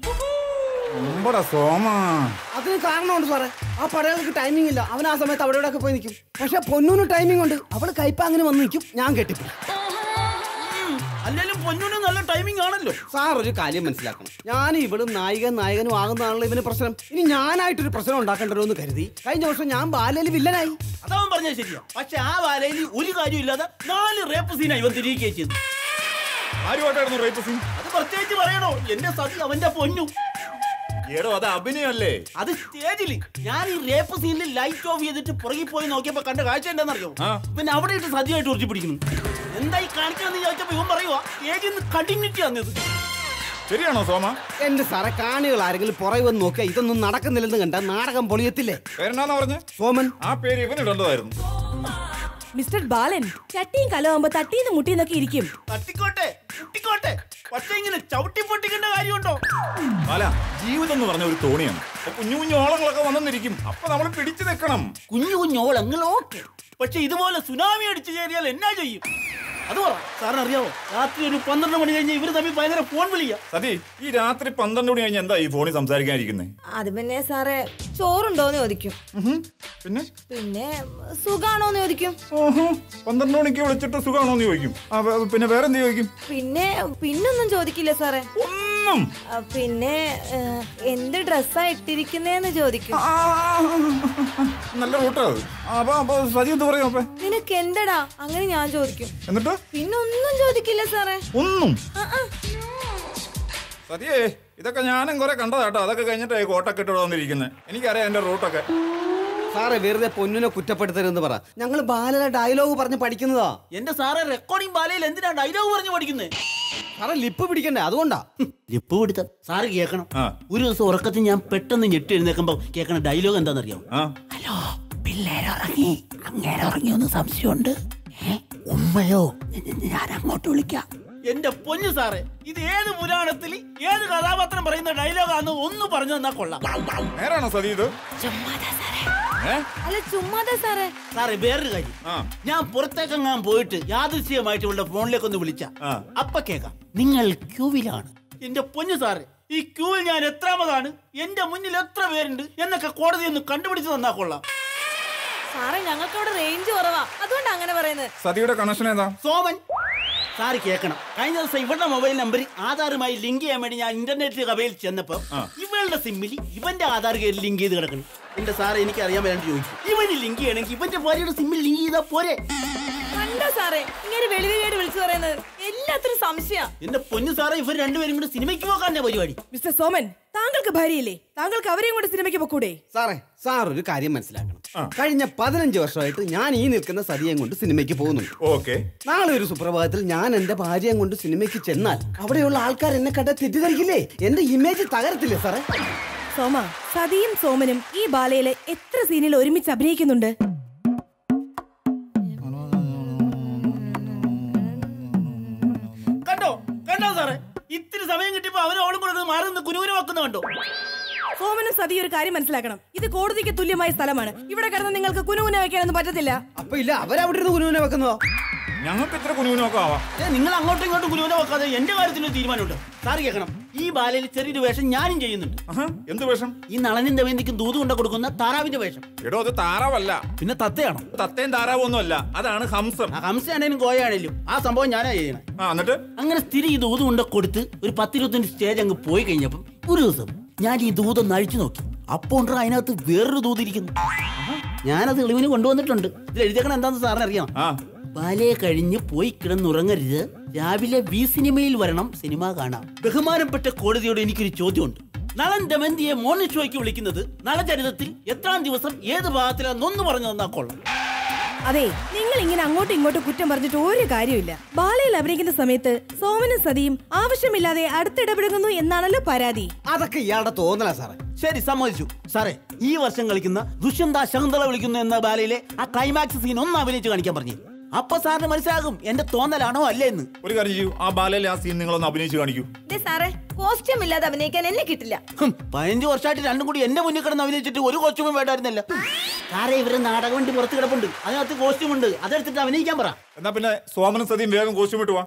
സോമ അതിന് കാരണമുണ്ട് സാറേ ആ പടയാൾക്ക് ടൈമിംഗ് ഇല്ല അവൻ ആ സമയത്ത് അവിടെ ഇവിടെ ഒക്കെ പോയി നിൽക്കും പക്ഷെ പൊന്നൂന് ടൈമിംഗ് ഉണ്ട് അവള് കയ്പ അങ്ങനെ വന്ന് നിൽക്കും ഞാൻ കെട്ടിപ്പിടിക്കും അല്ലെങ്കിലും പൊന്നൂന് നല്ല ടൈമിംഗ് ആണല്ലോ സാർ ഒരു കാര്യം മനസ്സിലാക്കണം ഞാൻ ഇവളും നായികൻ നായകനും ആകുന്നതാണല്ലോ ഇവന് പ്രശ്നം ഇനി ഞാനായിട്ടൊരു പ്രശ്നം ഉണ്ടാക്കണ്ടല്ലോ എന്ന് കരുതി കഴിഞ്ഞ വർഷം ഞാൻ ബാലയിൽ വില്ലനായി അതവൻ പറഞ്ഞത് ശരിയാ പക്ഷെ ആ വാലയിൽ ഒരു കാര്യമില്ലാതെ നാല് റേപ്പ് സീനാ ഇവൻ തിരികെ ചെയ്തു ആരുമായിട്ടായിരുന്നു റേപ്പ് സീൻ അത് പ്രത്യേകിച്ച് പറയണോ എന്റെ സതി അവന്റെ പൊന്നു ഏടോ അത് അഭിനയല്ലേ അത് സ്റ്റേജിൽ ഞാൻ ഈ റേപ്പ് സീനിൽ ലൈറ്റ് ഓഫ് ചെയ്തിട്ട് പുറകിൽ പോയി നോക്കിയപ്പോ കണ്ട കാഴ്ച എന്താണെന്നറിയോ പിന്നെ അവിടെ ഇട്ട് സദ്യയായിട്ട് ഉറച്ചു പിടിക്കുന്നു എന്തായി കാണിക്കണമെന്ന് ചോദിച്ചപ്പോ ഇവൻ പറയുവാ സ്റ്റേജിൽ നിന്ന് കണ്ടിന്യൂറ്റി വന്നത് ശരിയാണോ സോമ എന്റെ സാറെ കാണികൾ ആരെങ്കിലും പുറകെ വന്ന് നോക്കിയാൽ ഇതൊന്നും നടക്കുന്നില്ലെന്ന് കണ്ട നാടകം പൊളിയത്തില്ലേ പേരെന്നാന്ന് പറഞ്ഞ സോമൻ ആ പേര് ഇവനിടേണ്ടതായിരുന്നു മിസ്റ്റർ ബാലൻ ചട്ടിയും കലവുമ്പോ തട്ടിന്ന് മുട്ടിന്നൊക്കെ ഇരിക്കും തട്ടിക്കോട്ടെ കുട്ടിക്കോട്ടെ പക്ഷെ ഇങ്ങനെ ചവിട്ടി പൊട്ടിക്കേണ്ട കാര്യമുണ്ടോ ബാല ജീവിതം എന്ന് പറഞ്ഞ ഒരു തോണിയാണ് അപ്പൊ കുഞ്ഞു കുഞ്ഞു ഓളങ്ങളൊക്കെ വന്നെന്നിരിക്കും അപ്പൊ നമ്മൾ പിടിച്ചു നിൽക്കണം കുഞ്ഞു കുഞ്ഞോളങ്ങൾ ഓക്കെ പക്ഷെ ഇതുപോലെ സുനാമി അടിച്ചു കയറിയാൽ എന്നാ ചെയ്യും അത് പറ സാറിന് അറിയാവോ രാത്രി ഒരു പന്ത്രണ്ട് മണി കഴിഞ്ഞ് ഇവര് തമ്മിൽ ഭയങ്കര ഫോൺ വിളിയാ സതി ഈ രാത്രി പന്ത്രണ്ട് മണി കഴിഞ്ഞ് എന്താ ഈ ഫോണിൽ സംസാരിക്കാനിരിക്കുന്നത് അത് പിന്നെ സാറേ ചോറുണ്ടോന്ന് ചോദിക്കും പിന്നെ പിന്നെ സുഖാണോന്ന് ചോദിക്കും പന്ത്രണ്ട് മണിക്ക് വിളിച്ചിട്ട് സുഖമാണോന്ന് ചോദിക്കും ആ, വേ- പിന്നെ വേറെ എന്ത് ചോദിക്കും പിന്നെ പിന്നൊന്നും ചോദിക്കില്ല സാറേ ഒന്നും പിന്നെ ഏ, എന്ത് ഡ്രസ്സാ ഇട്ടിരിക്കുന്നേന്ന് ചോദിക്കും നല്ല റൂട്ടാ അത് അപ്പൊ അപ്പൊ സതി എന്ത് പറയും അപ്പൊ നിനക്ക് എന്തടാ അങ്ങനെ ഞാൻ ചോദിക്കും എന്നിട്ട് പിന്നെ ഒന്നും ചോദിക്കില്ല സാറേ ഒന്നും ആ, ആ. സതിയേ ഇതൊക്കെ ഞാനും കുറെ കണ്ടതാട്ടോ അതൊക്കെ കഴിഞ്ഞിട്ടേ കോട്ടൊക്കെ ഇട്ട് വന്നിരിക്കുന്നത് എനിക്കറിയാം എന്റെ റൂട്ടൊക്കെ സാറേ വെറുതെ പൊന്നിനെ കുറ്റപ്പെടുത്തരുതെന്ന് പറ ഞങ്ങൾ ബാലയുടെ ഡയലോഗ് പറഞ്ഞ് പഠിക്കുന്നതാ എന്റെ സാറെ റെക്കോർഡിംഗ് ബാലയിൽ എന്തിനാ ഡയലോഗ് പറഞ്ഞു പഠിക്കുന്നത് സാറേ ലിപ്പ് പിടിക്കണ്ടേ അതുകൊണ്ടാ ലിപ്പ് പിടുത്തം സാറ് കേൾക്കണം ഒരു ദിവസം ഉറക്കത്തിൽ ഞാൻ പെട്ടെന്ന് ഞെട്ടി എഴുന്നേക്കുമ്പോ കേൾക്കണ ഡയലോഗ് എന്താണെന്നറിയാമോ ഹലോ പിള്ളേരുറങ്ങി അങ്ങേരെ ഉറങ്ങിയൊന്ന് സംശയമുണ്ട് ഏ? ഉമ്മയോ ഞാൻ അങ്ങോട്ട് വിളിക്കാം എന്റെ പൊന്നു സാറേ ഇത് ഏത് പുരാണത്തിൽ ഏത് കഥാപാത്രം പറയുന്ന ഡയലോഗാന്ന് ഒന്ന് പറഞ്ഞു തന്നാ കൊള്ളാം നേരാണോ സതി ഇത് ഏ? അല്ല ചുമ്മാതെ സാറേ സാറേ വേറൊരു കാര്യം ഞാൻ പുറത്തേക്കെങ്ങാൻ പോയിട്ട് യാദൃശ്യമായിട്ട് ഇവളുടെ ഫോണിലേക്ക് ഒന്ന് വിളിച്ച അപ്പൊ കേക്കാം നിങ്ങൾ ക്യൂവിലാണ് എന്റെ പൊന്നു സാറേ ഈ ക്യൂവിൽ ഞാൻ എത്രാമതാണ് എന്റെ മുന്നിൽ എത്ര പേരുണ്ട് എന്നൊക്കെ കോടതി ഒന്ന് കണ്ടുപിടിച്ച് തന്നാ കൊള്ളാം സാറേ ഞങ്ങൾക്ക് അവിടെ റേഞ്ച് കുറവാ അതുകൊണ്ടാ അങ്ങനെ പറയുന്നത് സതിയുടെ കണക്ഷൻ ഏതാ സോമൻ സാറ് കേൾക്കണം കഴിഞ്ഞ ദിവസം ഇവളുടെ മൊബൈൽ നമ്പർ ആധാറുമായി ലിങ്ക് ചെയ്യാൻ വേണ്ടി ഞാൻ ഇന്റർനെറ്റ് കവയിൽ ചെന്നപ്പോ ഇവളുടെ സിമ്മിൽ ഇവന്റെ ആധാർ കയറി ലിങ്ക് ചെയ്ത് കിടക്കണം എന്റെ സാറ് എനിക്ക് അറിയാൻ വേണ്ടി ചോദിച്ചു ഇവന് ലിങ്ക് ചെയ്യണമെങ്കിൽ ഇവന്റെ ഭാര്യയുടെ സിമ്മിൽ ലിങ്ക് ചെയ്താൽ പോരെ കണ്ടോ സാറേ ഇങ്ങനെ വെളിവിലേട് വിളിച്ചു പറയുന്നത് എല്ലാത്തിനും സംശയ എന്റെ പൊന്നു സാറേ ഇവർ രണ്ടുപേരും കൂടെ സിനിമയ്ക്ക് പോകാന്റെ പരിപാടി മിസ്റ്റർ സോമൻ താങ്കൾക്ക് ഭാര്യയില്ലേ താങ്കൾക്ക് അവരെയും കൂടെ സിനിമയ്ക്ക് പൊക്കൂടെ സാറേ സാർ ഒരു കാര്യം മനസ്സിലാക്കണം കഴിഞ്ഞ പതിനഞ്ച് വർഷമായിട്ട് ഞാൻ ഈ നിൽക്കുന്ന സതിയും കൊണ്ട് സിനിമയ്ക്ക് പോകുന്നുണ്ട് ഓക്കെ നാളെ ഒരു സുപ്രഭാതത്തിൽ ഞാൻ എന്റെ ഭാര്യയും കൊണ്ട് സിനിമയ്ക്ക് ചെന്നാൽ അവിടെയുള്ള ആൾക്കാർ എന്നെ കണ്ട തെറ്റിദ്ധരിക്കില്ലേ എന്റെ ഇമേജ് തകരത്തില്ലേ സാറേ സോമ സതിയും സോമനും ഈ ബാലയിലെ എത്ര സീനിൽ ഒരുമിച്ച് അഭിനയിക്കുന്നുണ്ട് കണ്ടോ കണ്ടോ സാറേ ഇത്തിരി സമയം കിട്ടിയപ്പോ അവരും അവളും കൂടെ ഒന്ന് മാറി നിന്ന് കുനുകുനമാക്കുന്ന കണ്ടോ സോമനും സതിയും ഒരു കാര്യം മനസ്സിലാക്കണം ഇത് കോടതിക്ക് തുല്യമായ സ്ഥലമാണ് ഇവിടെ കിടന്ന് നിങ്ങൾക്ക് കുനുകുന വെക്കാനൊന്നും പറ്റത്തില്ല അപ്പൊ ഇല്ല അവരവിടെ ഇരുന്ന് കുനുവിനെ വെക്കുന്നതോ ഞങ്ങൾക്ക് ഇത്ര കുനുകുനൊക്കെ ആവാം ഏ, നിങ്ങൾ അങ്ങോട്ടും ഇങ്ങോട്ടും ഗുരുവിനെ വെക്കാതെ എന്റെ കാര്യത്തിൽ ഒരു തീരുമാനമുണ്ട് സാറ് കേൾക്കണം ഈ ബാലയിൽ ചെറിയൊരു വേഷം ഞാനും ചെയ്യുന്നുണ്ട് എന്ത് വേഷം ഈ നളനും ദമയന്തിക്കും ദൂത് കൊണ്ട് കൊടുക്കുന്ന താറാവിന്റെ വേഷം എടോ അത് താറാവല്ല പിന്നെ തത്തയാണോ തത്തയും താറാവും ഒന്നും അല്ല അതാണ് ഹംസം ഹംസയാണേലും കോയാണേലും ആ സംഭവം ഞാനാ ചെയ്യണേ ആ എന്നിട്ട് അങ്ങനെ സ്ഥിരം ഈ ദൂത് കൊണ്ട് കൊടുത്ത് ഒരു പത്തിരുപത്തഞ്ച് സ്റ്റേജ് അങ്ങ് പോയി കഴിഞ്ഞപ്പം ഒരു ദിവസം ഞാൻ ഈ ദൂതൊന്ന് അഴിച്ചു നോക്കി അപ്പോൾ ഉണ്ട് അതിനകത്ത് വേറൊരു ദൂത് ഇരിക്കുന്നു ഞാനത് എളിവിന് കൊണ്ടുവന്നിട്ടുണ്ട് ഇതിൽ എഴുതിയേക്കണ എന്താന്ന് സാറിന് അറിയാം ബാലയെ കഴിഞ്ഞ് പോയി കിടന്നുറങ്ങരുത് രാവിലെ ബി സിനിമയിൽ വരണം സിനിമ കാണാം ബഹുമാനപ്പെട്ട കോടതിയോട് എനിക്കൊരു ചോദ്യമുണ്ട് നളൻ ദമന്തിയെ മോർണിംഗ് ഷോയ്ക്ക് വിളിക്കുന്നത് നളചരിതത്തിൽ എത്രാം ദിവസം ഏത് ഭാഗത്തിലാണെന്നൊന്ന് പറഞ്ഞു തന്നാ കൊള്ളാം അതെ നിങ്ങൾ ഇങ്ങനെ അങ്ങോട്ടും ഇങ്ങോട്ടും കുറ്റം പറഞ്ഞിട്ട് ഒരു കാര്യമില്ല ബാലയിൽ അഭിനയിക്കുന്ന സമയത്ത് സോമനും സതിയും ആവശ്യമില്ലാതെ അടുത്തിടപെടുന്നു എന്നാണല്ലോ പരാതി അതൊക്കെ ഇയാളുടെ തോന്നല സാറേ ശരി സമ്മതിച്ചു സാറേ ഈ വർഷം കളിക്കുന്ന ദുഷ്യന്ത ശകുന്തള വിളിക്കുന്നു എന്ന ബാലയിലെ ആ ക്ലൈമാക്സ് സീൻ ഒന്ന് അഭിനയിച്ച് കാണിക്കാൻ പറഞ്ഞു അപ്പൊ സാറിന് മനസ്സിലാകും എന്റെ തോന്നലാണോ അല്ലേ എന്ന് ഒരു കാര്യം ചെയ്യൂ ആ ബാലയിലെ ആ സീൻ നിങ്ങളൊന്ന് അഭിനയിച്ച് കാണിക്കൂ ദേ സാറേ കോസ്റ്റ്യൂം ഇല്ലാതെ അഭിനയിക്കാൻ എന്നെ കിട്ടില്ല ഹും, പതിനഞ്ച് വർഷമായിട്ട് രണ്ടും കൂടി എന്റെ മുന്നിൽ കിടന്ന് അഭിനയിച്ചിട്ട് ഒരു കോസ്റ്റ്യൂമും വേണ്ടായിരുന്നില്ല സാറേ ഇവരെ നാടകം വണ്ടി പുറത്ത് കിടപ്പുണ്ട് അതിനകത്ത് കോസ്റ്റ്യൂം ഉണ്ട് അതെടുത്തിട്ട് അഭിനയിക്കാൻ പറ എന്നാ പിന്നെ സോമനും സതിയും വേഗം കോസ്റ്റ്യൂം ഇട്ട് വാ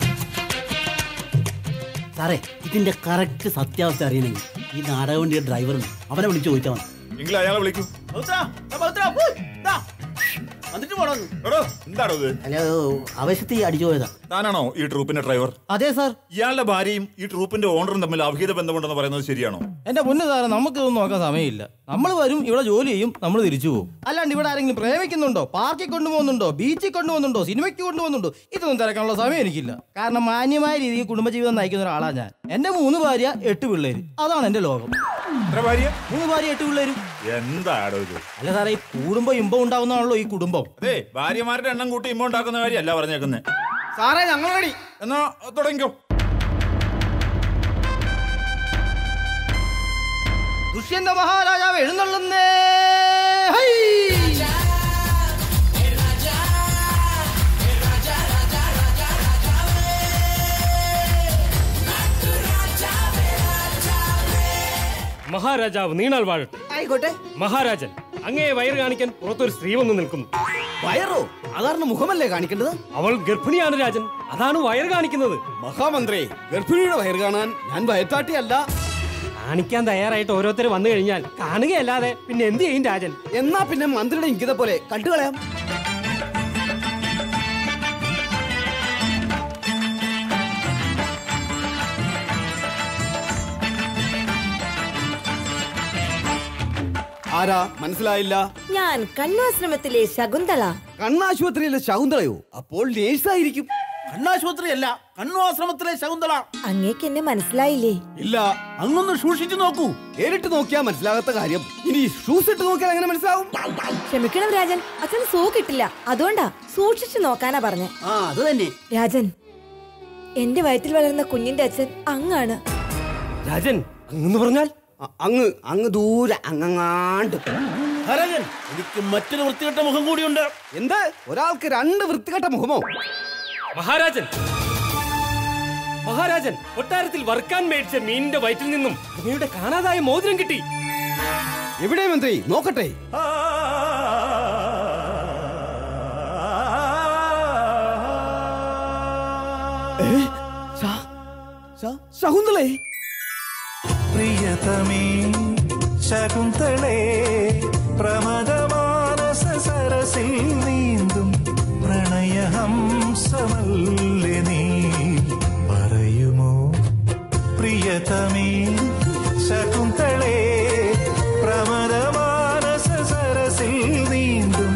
സാറേ ഇതിന്റെ കറക്റ്റ് സത്യാവസ്ഥ അറിയണമെങ്കിൽ ഈ നാടക വണ്ടിയുടെ ഡ്രൈവറുണ്ട് അവനെ വിളിച്ച് ചോദിച്ചാൽ മതി എങ്കിൽ അയാളെ വിളിക്കൂ വന്നിട്ട് പോണോന്ന് എന്താണോ ഇത് ഹലോ ആവേശത്തിൽ അടിച്ചു പോയതാ താനാണോ ഈ ട്രൂപ്പിന്റെ ഡ്രൈവർ അതെ സാർ ഇയാളുടെ ഭാര്യയും ഈ ട്രൂപ്പിന്റെ ഓണറും തമ്മിൽ അഭിഹിത ബന്ധമുണ്ടെന്ന് പറയുന്നത് ശരിയാണോ എന്റെ പൊന്നു സാറേ നമുക്ക് ഇതൊന്നും നോക്കാൻ സമയമില്ല നമ്മൾ വരും ഇവിടെ ജോലി ചെയ്യും നമ്മൾ തിരിച്ചു പോകും അല്ലാണ്ട് ഇവിടെ ആരെങ്കിലും പ്രേമിക്കുന്നുണ്ടോ പാർക്കിൽ കൊണ്ടുപോകുന്നുണ്ടോ ബീച്ചിൽ കൊണ്ടുപോകുന്നുണ്ടോ സിനിമയ്ക്ക് കൊണ്ടുപോകുന്നുണ്ടോ ഇതൊന്നും തിരക്കാനുള്ള സമയം എനിക്കില്ല കാരണം മാന്യമായ രീതിയിൽ കുടുംബജീവിതം നയിക്കുന്ന ഒരാളാണ് ഞാൻ എന്റെ മൂന്ന് ഭാര്യ എട്ട് പിള്ളേര് അതാണ് എന്റെ ലോകം ഭാര്യ മൂന്ന് ഭാര്യ എട്ട് പിള്ളേരും എന്താടോ ഇത് അല്ല സാറേ ഈ കൂടുമ്പോ ഇമ്പം ഉണ്ടാവുന്നതാണല്ലോ ഈ കുടുംബം അതെ ഭാര്യമാരുടെ എണ്ണം കൂട്ടി ഇമ്മ ഉണ്ടാക്കുന്ന കാര്യമല്ല പറഞ്ഞേക്കുന്നത് സാറേ ഞങ്ങൾ റെഡി എന്നാ തുടങ്ങിക്കോ ദുഷ്യന്ത മഹാരാജാവ് എഴുന്നള്ളുന്നേ ഹൈ! മഹാരാജാവ് നീണാൾ വാഴട്ടെ ആയിക്കോട്ടെ മഹാരാജൻ അങ്ങേ വയറ് കാണിക്കാൻ പുറത്തൊരു സ്ത്രീ വന്ന് നിൽക്കുന്നു വയറോ അതാരണം മുഖമല്ലേ കാണിക്കേണ്ടത് അവൾ ഗർഭിണിയാണ് രാജൻ അതാണ് വയറ് കാണിക്കുന്നത് മഹാമന്ത്രി ഗർഭിണിയുടെ വയറ് കാണാൻ ഞാൻ ഭയത്താട്ടിയല്ല കാണിക്കാൻ തയ്യാറായിട്ട് ഓരോരുത്തർ വന്നു കഴിഞ്ഞാൽ കാണുകയല്ലാതെ പിന്നെ എന്ത് ചെയ്യും രാജൻ എന്നാ പിന്നെ മന്ത്രിയുടെ ഇങ്കിത പോലെ കണ്ടുകളയാം ആരാ മനസ്സിലായില്ല ഞാൻ കണ്ണാശ്രമത്തിലെ ശകുന്തള കണ്ണാശുപത്രിയിലെ ശകുന്തളയോ അപ്പോൾ നേഴ്സായിരിക്കും കണ്ണാശുപത്രി അല്ല കണ്ണുആശ്രമത്തിലെ ശകുന്തള അങ്ങേക്ക് എന്നെ മനസ്സിലായില്ലേ ഇല്ല അങ്ങൊന്ന് സൂക്ഷിച്ചു നോക്കൂ നേരിട്ട് നോക്കിയാ മനസ്സിലാകാത്ത കാര്യം ഇനി ഷൂസ് ഇട്ട് നോക്കിയാൽ എങ്ങനെ മനസ്സിലാവും ക്ഷമിക്കണം രാജൻ അച്ഛന് സൂ കിട്ടില്ല അതുകൊണ്ടാ സൂക്ഷിച്ചു നോക്കാനാ പറഞ്ഞെ ആ അത് തന്നെ രാജൻ എന്റെ വയറ്റിൽ വളരുന്ന കുഞ്ഞിന്റെ അച്ഛൻ അങ്ങാണ് രാജൻ അങ്ങ് പറഞ്ഞാൽ അങ്ങ് അങ്ങ് ദൂരെ അങ്ങങ്ങാണ്ട് ഹരജൻ എനിക്ക് മറ്റൊരു വൃത്തികെട്ട മുഖം കൂടിയുണ്ട് എന്ത് ഒരാൾക്ക് രണ്ട് വൃത്തികെട്ട മുഖമോ മഹാരാജൻ മഹാരാജൻ കൊട്ടാരത്തിൽ വറുക്കാൻ മേടിച്ച മീനിന്റെ വയറ്റിൽ നിന്നും അങ്ങയുടെ കാണാതായ മോതിരം കിട്ടി എവിടെ മന്ത്രി നോക്കട്ടെ ഏ? ശ- ശ- ശകുന്തളേ പ്രിയതമേ ശകുന്തളേ പ്രമദമാനസ സരസിൽ നീന്തും പ്രണയഹംസമല്ലേ നീ പറയുമോ പ്രിയതമേ ശകുന്തളേ പ്രമദമാനസ സരസിൽ നീന്തും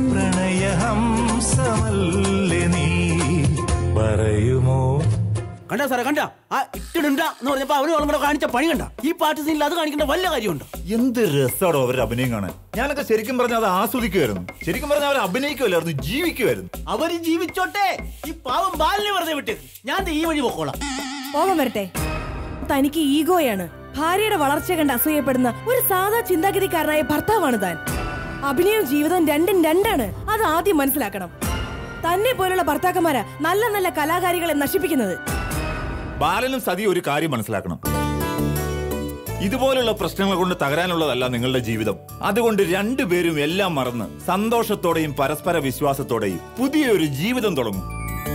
പ്രണയഹംസമല്ലേ നീ പറയുമോ കണ്ട സാറേ കണ്ട ആ ഇട്ടിടുണ്ട എന്ന് പറഞ്ഞപ്പോ അവര് കൂടെ കാണിച്ച പണി കണ്ട ഈ പാട്ട് സീനിൽ അത് കാണിക്കേണ്ട വല്ല കാര്യമുണ്ട് എന്ത് രസമാണോ അവരുടെ അഭിനയം കാണാൻ ഞാനൊക്കെ ശരിക്കും പറഞ്ഞാൽ അത് ആസ്വദിക്കുമായിരുന്നു ശരിക്കും പറഞ്ഞാൽ അവർ അഭിനയിക്കുമല്ലായിരുന്നു ജീവിക്കുമായിരുന്നു അവര് ജീവിച്ചോട്ടെ ഈ പാവം ബാലിനെ വെറുതെ വിട്ടേക്ക് ഞാൻ ദേ ഈ വഴി പൊക്കോളാം പോകാൻ വരട്ടെ തനിക്ക് ഈഗോയാണ് ഭാര്യയുടെ വളർച്ച കണ്ട് അസൂയപ്പെടുന്ന ഒരു സാധാ ചിന്താഗതിക്കാരനായ ഭർത്താവാണ് താൻ അഭിനയവും ജീവിതവും രണ്ടും രണ്ടാണ് അത് ആദ്യം മനസ്സിലാക്കണം തന്നെ പോലുള്ള ഭർത്താക്കന്മാരാ നല്ല നല്ല കലാകാരികളെ നശിപ്പിക്കുന്നത് ബാലനും സതി ഒരു കാര്യം മനസ്സിലാക്കണം ഇതുപോലുള്ള പ്രശ്നങ്ങൾ കൊണ്ട് തകരാനുള്ളതല്ല നിങ്ങളുടെ ജീവിതം അതുകൊണ്ട് രണ്ടുപേരും എല്ലാം മറന്ന് സന്തോഷത്തോടെയും പരസ്പര വിശ്വാസത്തോടെയും പുതിയൊരു ജീവിതം തുടങ്ങും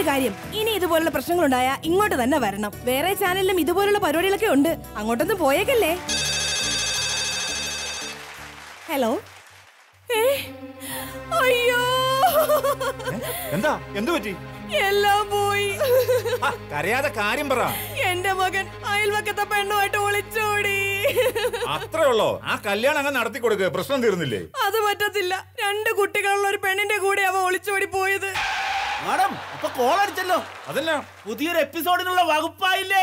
കാര്യം ഇനി ഇതുപോലുള്ള പ്രശ്നങ്ങളുണ്ടായാ ഇങ്ങോട്ട് തന്നെ വരണം വേറെ ചാനലിലും ഇതുപോലുള്ള പരിപാടികളൊക്കെ ഉണ്ട് അങ്ങോട്ടൊന്നും പോയേക്കല്ലേ ഹലോ ഏ? അയ്യോ എന്താ എന്തു പറ്റി എല്ലാം പോയി കരയാതെ കാര്യം പറ എന്റെ മകൻ അയൽവക്കത്തെ പെണ്ണുമായിട്ട് ഒളിച്ചോടി അത്രേ ഉള്ളോ ആ കല്യാണം അങ്ങ് നടത്തി കൊടുക്കുക പ്രശ്നം തീർന്നില്ലേ അത് പറ്റത്തില്ല രണ്ട് കുട്ടികളുള്ള ഒരു പെണ്ണിന്റെ കൂടെ അവ ഒളിച്ചോടി പോയത് മാഡം ഇപ്പൊ കോൾ അടിച്ചല്ലോ അതല്ല പുതിയൊരു എപ്പിസോഡിനുള്ള വകുപ്പായില്ലേ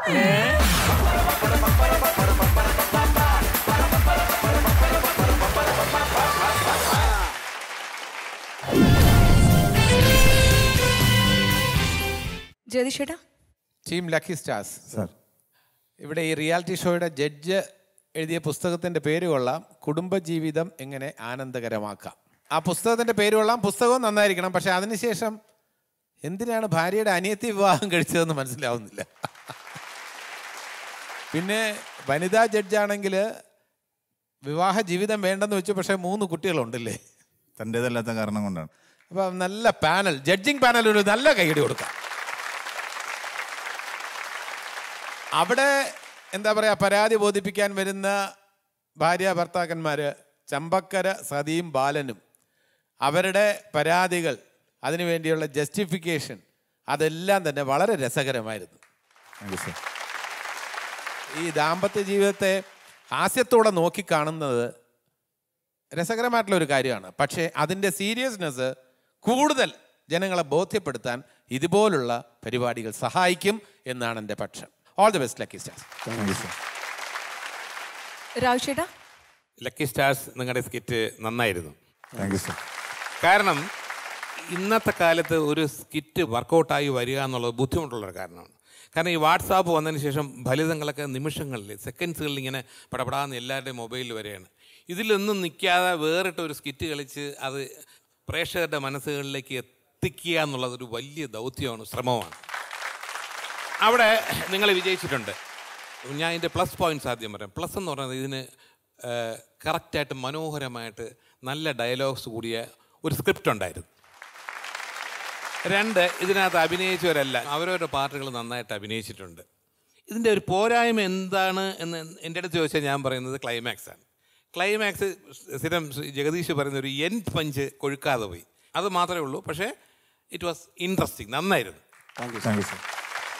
ജ്യോതിഷേട്ടാ ടീം ലക്കി സ്റ്റാർസ് ഇവിടെ ഈ റിയാലിറ്റി ഷോയുടെ ജഡ്ജ് എഴുതിയ പുസ്തകത്തിന്റെ പേര് കൊള്ളാം കുടുംബജീവിതം എങ്ങനെ ആനന്ദകരമാക്കാം ആ പുസ്തകത്തിന്റെ പേര് കൊള്ളാം പുസ്തകവും നന്നായിരിക്കണം പക്ഷെ അതിനുശേഷം എന്തിനാണ് ഭാര്യയുടെ അനിയത്തി വിവാഹം കഴിച്ചതെന്ന് മനസ്സിലാവുന്നില്ല പിന്നെ വനിതാ ജഡ്ജാണെങ്കിൽ വിവാഹ ജീവിതം വേണ്ടെന്ന് വെച്ചു പക്ഷേ മൂന്ന് കുട്ടികളുണ്ടല്ലേ തൻ്റെതല്ലാത്ത കാരണം കൊണ്ടാണ് അപ്പം നല്ല പാനൽ ജഡ്ജിങ് പാനൽ ഒരു നല്ല കൈയടി കൊടുക്കാം അവിടെ എന്താ പറയുക പരാതി ബോധിപ്പിക്കാൻ വരുന്ന ഭാര്യ ഭർത്താക്കന്മാർ ചമ്പക്കര സതിയും ബാലനും അവരുടെ പരാതികൾ അതിനുവേണ്ടിയുള്ള ജസ്റ്റിഫിക്കേഷൻ അതെല്ലാം തന്നെ വളരെ രസകരമായിരുന്നു ഈ ദാമ്പത്യ ജീവിതത്തെ ഹാസ്യത്തോടെ നോക്കിക്കാണുന്നത് രസകരമായിട്ടുള്ള ഒരു കാര്യമാണ് പക്ഷേ അതിൻ്റെ സീരിയസ്നെസ് കൂടുതൽ ജനങ്ങളെ ബോധ്യപ്പെടുത്താൻ ഇതുപോലുള്ള പരിപാടികൾ സഹായിക്കും എന്നാണ് എൻ്റെ പക്ഷം all the best lucky stars രാജുചേട്ടാ ലക്കി സ്റ്റാർസ് നിങ്ങളുടെ സ്കിറ്റ് നന്നായിരുന്നു താങ്ക് യു സർ കാരണം ഇന്നത്തെ കാലത്ത് ഒരു സ്കിറ്റ് വർക്കൗട്ടായി വരിക എന്നുള്ളത് ബുദ്ധിമുട്ടുള്ളൊരു കാരണമാണ് കാരണം ഈ വാട്സാപ്പ് വന്നതിന് ശേഷം ഫലിതങ്ങളൊക്കെ നിമിഷങ്ങളിൽ സെക്കൻഡ്സുകളിൽ ഇങ്ങനെ പടപടാന്ന് എല്ലാവരുടെയും മൊബൈലിൽ വരെയാണ് ഇതിലൊന്നും നിൽക്കാതെ വേറിട്ട ഒരു സ്കിറ്റ് കളിച്ച് അത് പ്രേക്ഷകരുടെ മനസ്സുകളിലേക്ക് എത്തിക്കുക എന്നുള്ളത് ഒരു വലിയ ദൗത്യമാണ് ശ്രമമാണ് അവിടെ നിങ്ങൾ വിജയിച്ചിട്ടുണ്ട് ഞാൻ ഇതിൻ്റെ പ്ലസ് പോയിന്റ്സ് ആദ്യം പറയാം പ്ലസ് എന്ന് പറയുന്നത് ഇതിന് കറക്റ്റായിട്ട് മനോഹരമായിട്ട് നല്ല ഡയലോഗ്സ് കൂടിയ ഒരു സ്ക്രിപ്റ്റ് ഉണ്ടായിരുന്നു രണ്ട് ഇതിനകത്ത് അഭിനയിച്ചവരെല്ലാം അവരവരുടെ പാട്ടുകൾ നന്നായിട്ട് അഭിനയിച്ചിട്ടുണ്ട് ഇതിൻ്റെ ഒരു പോരായ്മ എന്താണ് എന്ന് എൻ്റെ അടുത്ത് ചോദിച്ചാൽ ഞാൻ പറയുന്നത് ക്ലൈമാക്സ് ആണ് ക്ലൈമാക്സ് സ്ഥിരം ശ്രീ ജഗദീഷ് പറയുന്ന ഒരു എൻ പഞ്ച് കൊഴുക്കാതെ പോയി അത് മാത്രമേ ഉള്ളൂ പക്ഷേ ഇറ്റ് വാസ് ഇൻട്രസ്റ്റിംഗ് നന്നായിരുന്നു thank you thank you sir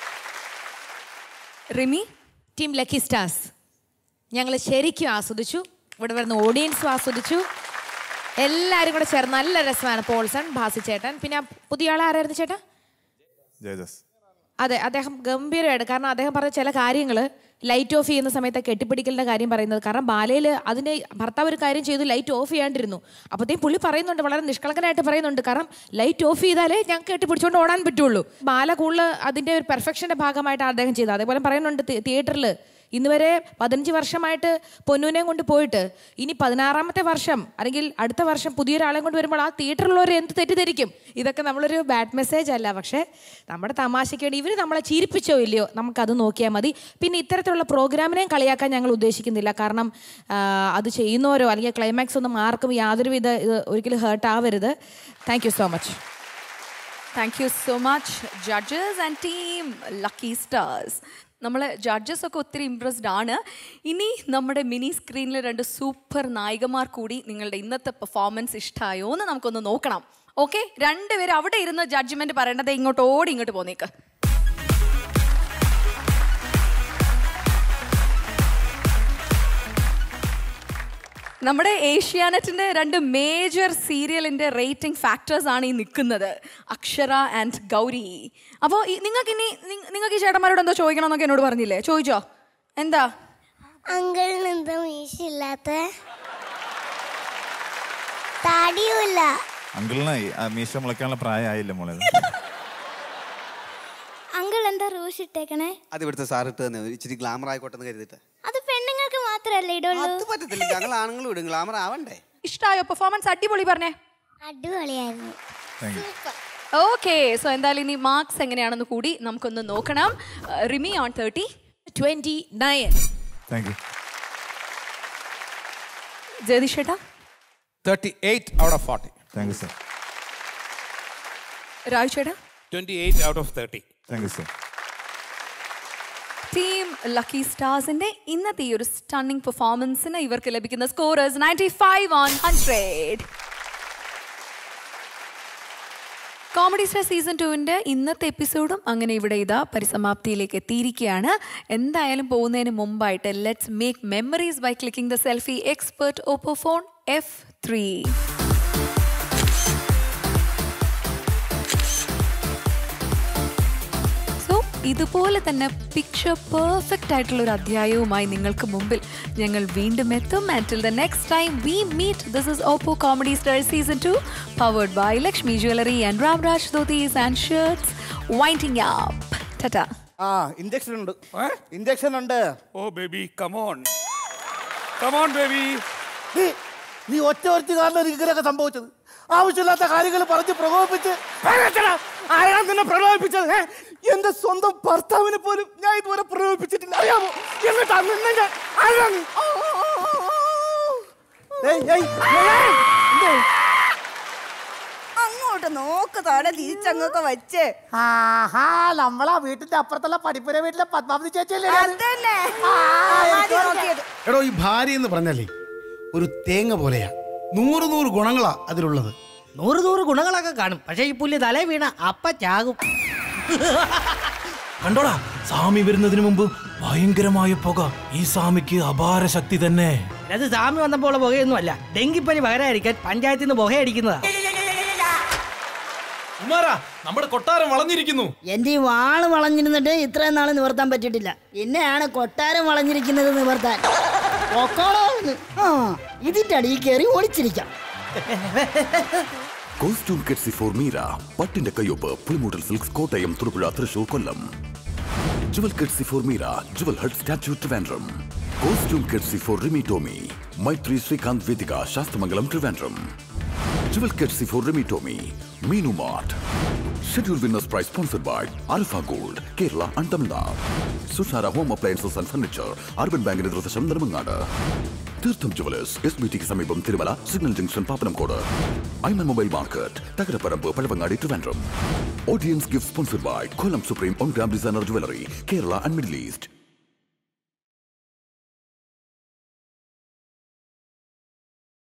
Rimi team lucky stars ഞങ്ങൾ ശരിക്കും ആസ്വദിച്ചു ഇവിടെ വരുന്ന ഓഡിയൻസും ആസ്വദിച്ചു എല്ലാവരും കൂടെ ചേർന്ന് നല്ല രസമാണ് പോൾസൺ ഭാസി ചേട്ടൻ പിന്നെ ആ പുതിയ ആൾ ആരായിരുന്നു ചേട്ടാ ജയദാസ് അതെ അദ്ദേഹം ഗംഭീരമായിട്ട് കാരണം അദ്ദേഹം പറഞ്ഞ ചില കാര്യങ്ങൾ ലൈറ്റ് ഓഫ് ചെയ്യുന്ന സമയത്ത് കെട്ടിപ്പിടിക്കലിന്റെ കാര്യം പറയുന്നത് കാരണം ബാലയിൽ അതിന് ഭർത്താവ് ഒരു കാര്യം ചെയ്തു ലൈറ്റ് ഓഫ് ചെയ്യാണ്ടിരുന്നു അപ്പോഴത്തേക്കും പുള്ളി പറയുന്നുണ്ട് വളരെ നിഷ്കളങ്കനായിട്ട് പറയുന്നുണ്ട് കാരണം ലൈറ്റ് ഓഫ് ചെയ്താലേ ഞങ്ങൾക്ക് കെട്ടിപ്പിടിച്ചുകൊണ്ട് ഓടാൻ പറ്റുള്ളൂ ബാല കൂടുതൽ അതിന്റെ ഒരു പെർഫെക്ഷന്റെ ഭാഗമായിട്ടാണ് അദ്ദേഹം ചെയ്തത് അതേപോലെ പറയുന്നുണ്ട് തിയേറ്ററിൽ ഇന്ന് വരെ പതിനഞ്ച് വർഷമായിട്ട് പൊന്നൂനെയും കൊണ്ട് പോയിട്ട് ഇനി പതിനാറാമത്തെ വർഷം അല്ലെങ്കിൽ അടുത്ത വർഷം പുതിയൊരാളെ കൊണ്ട് വരുമ്പോൾ ആ തിയേറ്ററിലുള്ളവർ എന്ത് തെറ്റിദ്ധരിക്കും ഇതൊക്കെ നമ്മളൊരു ബാഡ് മെസ്സേജ് അല്ല പക്ഷേ നമ്മുടെ തമാശയ്ക്ക് വേണ്ടി ഇവർ നമ്മളെ ചിരിപ്പിച്ചോ ഇല്ലയോ നമുക്കത് നോക്കിയാൽ മതി പിന്നെ ഇത്തരത്തിലുള്ള പ്രോഗ്രാമിനെയും കളിയാക്കാൻ ഞങ്ങൾ ഉദ്ദേശിക്കുന്നില്ല കാരണം ആ, അത് ചെയ്യുന്നവരോ അല്ലെങ്കിൽ ക്ലൈമാക്സ് ഒന്നും ആർക്കും യാതൊരുവിധ ഇത് ഒരിക്കലും ഹേർട്ട് ആവരുത് thank you so much thank you so much judges and team lucky stars നമ്മൾ ജഡ്ജസ് ഒക്കെ ഒത്തിരി ഇമ്പ്രസ്ഡ് ആണ് ഇനി നമ്മുടെ മിനി സ്ക്രീനിൽ രണ്ട് സൂപ്പർ നായികമാർ കൂടി നിങ്ങളുടെ ഇന്നത്തെ പെർഫോമൻസ് ഇഷ്ടമായോ എന്ന് നമുക്കൊന്ന് നോക്കണം ഓക്കെ രണ്ടുപേരും അവിടെ ഇരുന്ന് ജഡ്ജ്മെന്റ് പറയേണ്ടത് ഇങ്ങോട്ട് ഓടി ഇങ്ങോട്ട് പോന്നേക്ക് നമ്മുടെ ഏഷ്യാനെറ്റിന്റെ രണ്ട് മേജർ സീരിയലിന്റെ റേറ്റിംഗ് ഫാക്ടേഴ്സ് ആണ് ഈ നിൽക്കുന്നത് അക്ഷര ആൻഡ് ഗൗരി അപ്പോൾ നിങ്ങൾക്ക് ഇനി നിങ്ങൾക്ക് ഈ ചേട്ടന്മാരോട് എന്തോ ചോദിക്കണമെന്നൊക്കെ എന്നോട് പറഞ്ഞില്ലേ ചോദിച്ചോ എന്താ അങ്കിളിന് എന്താ മീശയില്ലാത്ത താടിയുമില്ല അങ്കിളിനായി ആ മീശ മുളയ്ക്കാനുള്ള പ്രായമായില്ല മോളെ അങ്കിൾ എന്താ റൂഷ് ഇട്ടേക്കണേ അത് ഇവിടുത്തെ സാർ ഇട്ട് തന്നെ ഇച്ചിരി ഗ്ലാമർ ആയിക്കോട്ടെ എന്ന് കരുതിട്ട് അത് പെണ്ണുങ്ങൾക്ക് മാത്രല്ലേ ഇടുള്ളൂ അത് പറ്റത്തില്ല ഞങ്ങൾ ആണുങ്ങളും ഇടും ഗ്ലാമർ ആവണ്ടേ ഇഷ്ടമായോ പെർഫോമൻസ് അടിപൊളി പറഞ്ഞേ അടിപൊളിയായിരുന്നു ഓക്കെ സോ എന്തായാലും ഇനി മാർക്സ് എങ്ങനെയാണെന്ന് കൂടി നമുക്കൊന്ന് നോക്കണം അഹ് Rimi on thirty twenty nine thank you Jagadish ചേട്ടാ thirty eight out of forty thank you sir Raju ചേട്ടാ twenty eight out of thirty thank you sir team lucky സ്റ്റാർസിന്റെ ഇന്നത്തെ ഈ ഒരു സ്റ്റണ്ണിംഗ് പെർഫോമൻസിന് ഇവർക്ക് ലഭിക്കുന്ന scorers ninety five on hundred comedy star season ടുവിൻ്റെ ഇന്നത്തെ എപ്പിസോഡും അങ്ങനെ ഇവിടെ ഇതാ പരിസമാപ്തിയിലേക്ക് എത്തിയിരിക്കുകയാണ് എന്തായാലും പോകുന്നതിന് മുമ്പായിട്ട് let's make memories by clicking the selfie expert Oppo phone F three so ഇതുപോലെ തന്നെ പിക്ചർ പെർഫെക്റ്റ് ആയിട്ടുള്ള ഒരു അധ്യായവുമായി നിങ്ങൾക്ക് മുമ്പിൽ ഞങ്ങൾ വീണ്ടും എത്തും until the next time we meet this is Oppo comedy star season two powered by Lakshmi jewellery and Ramraj dhotis and shirts winding up tata ആ ഇഞ്ചക്ഷൻ ഉണ്ട് ഇഞ്ചക്ഷൻ ഉണ്ട് ഓ ബേബി കമോൺ കമോൺ ബേബി നീ ഒറ്റ ഒരുത്തി കാരണം എനിക്ക് ഇങ്ങനെയൊക്കെ സംഭവിച്ചത് ആവശ്യമില്ലാത്ത കാര്യങ്ങൾ പറഞ്ഞ് പ്രകോപിപ്പിച്ച് പറയട്ടെടാ, ആരാണ് നിന്നെ പ്രലോഭിപ്പിച്ചത് ഏ? എന്റെ സ്വന്തം ഭർത്താവിനെ പോലും ഞാൻ ഇതുവരെ പ്രലോഭിപ്പിച്ചിട്ടില്ല അറിയാമോ എന്നിട്ടാ നിന്നെ ഞാൻ ആരാണ് ആ, ആ, ആ, ആ. ഏയ്, ഏയ്, ഏയ്, എന്തേ? അങ്ങോട്ട് നോക്ക് താടെ തിരിച്ചങ്ങൊക്കെ വെച്ച് ആഹാ നമ്മളാ വീട്ടിന്റെ അപ്പുറത്തുള്ള പഠിപ്പുര വീട്ടിലെ പത്മാവതി ചേച്ചിയല്ലേ അത്? അതന്നെ ആ, ആദ്യം എനിക്ക് നോക്കിയത്. എടോ ഈ ഭാര്യ എന്ന് പറഞ്ഞാലേ ഒരു തേങ്ങ പോലെയാ നൂറ് നൂറ് ഗുണങ്ങളാ അതിലുള്ളത് നൂറ് നൂറ് ഗുണങ്ങളൊക്കെ കാണും പക്ഷെ ഈ പുല്ല് തലേ വീണ അപ്പ ചാകും കണ്ടോടാ സ്വാമി വരുന്നതിന് മുമ്പ് ഭയങ്കരമായ പുക ഈ സ്വാമിക്ക് അപാര ശക്തി തന്നെ അത് സ്വാമി വന്നപ്പോൾ ഉള്ള പുകയൊന്നും അല്ല ഡെങ്കിപ്പനി പകരായിരിക്കാൻ പഞ്ചായത്തിൽ നിന്ന് പുകയടിക്കുന്നതാ കുമാരാ നമ്മുടെ കൊട്ടാരം വളഞ്ഞിരിക്കുന്നു എന്റെ ഈ വാള് വളഞ്ഞിരുന്നിട്ട് ഇത്രയും നാള് നിവർത്താൻ പറ്റിയിട്ടില്ല എന്നെയാണ് കൊട്ടാരം വളഞ്ഞിരിക്കുന്നത് നിവർത്താൻ പൊക്കോളോ എന്ന്. ആ ഇതിന്റെ അടിയിൽ കയറി ഒളിച്ചിരിക്കാം കോസ്റ്റ്യൂം കെറ്റ്സി ഫോർ മീര പട്ടിന്റെ കയ്യൊപ്പ് Pulimoottil silks Kottayam Thodupuzha Thrissur Kollam jewel courtesy for Meera jewel hut statue Trivandrum costume courtesy for Rimi Tomy Maithri Srikanth Vedika Sasthamangalam Trivandrum jewel courtesy for Rimi Tomy Meenu mart schedule winners prize sponsored by Alpha gold Kerala and Tamil Nadu Sushara home appliances and furniture urban ബാങ്കിന്റെ നിർദ്ദേശം Nedumangad Theertham jewellers S B ടിക്ക് സമീപം Thirumala signal junction Pappanamcode Aiman mobile market Thakaraparambu Pazhavangadi Trivandrum audience gift sponsored by Kollam supreme on gram designer jewellery Kerala and middle east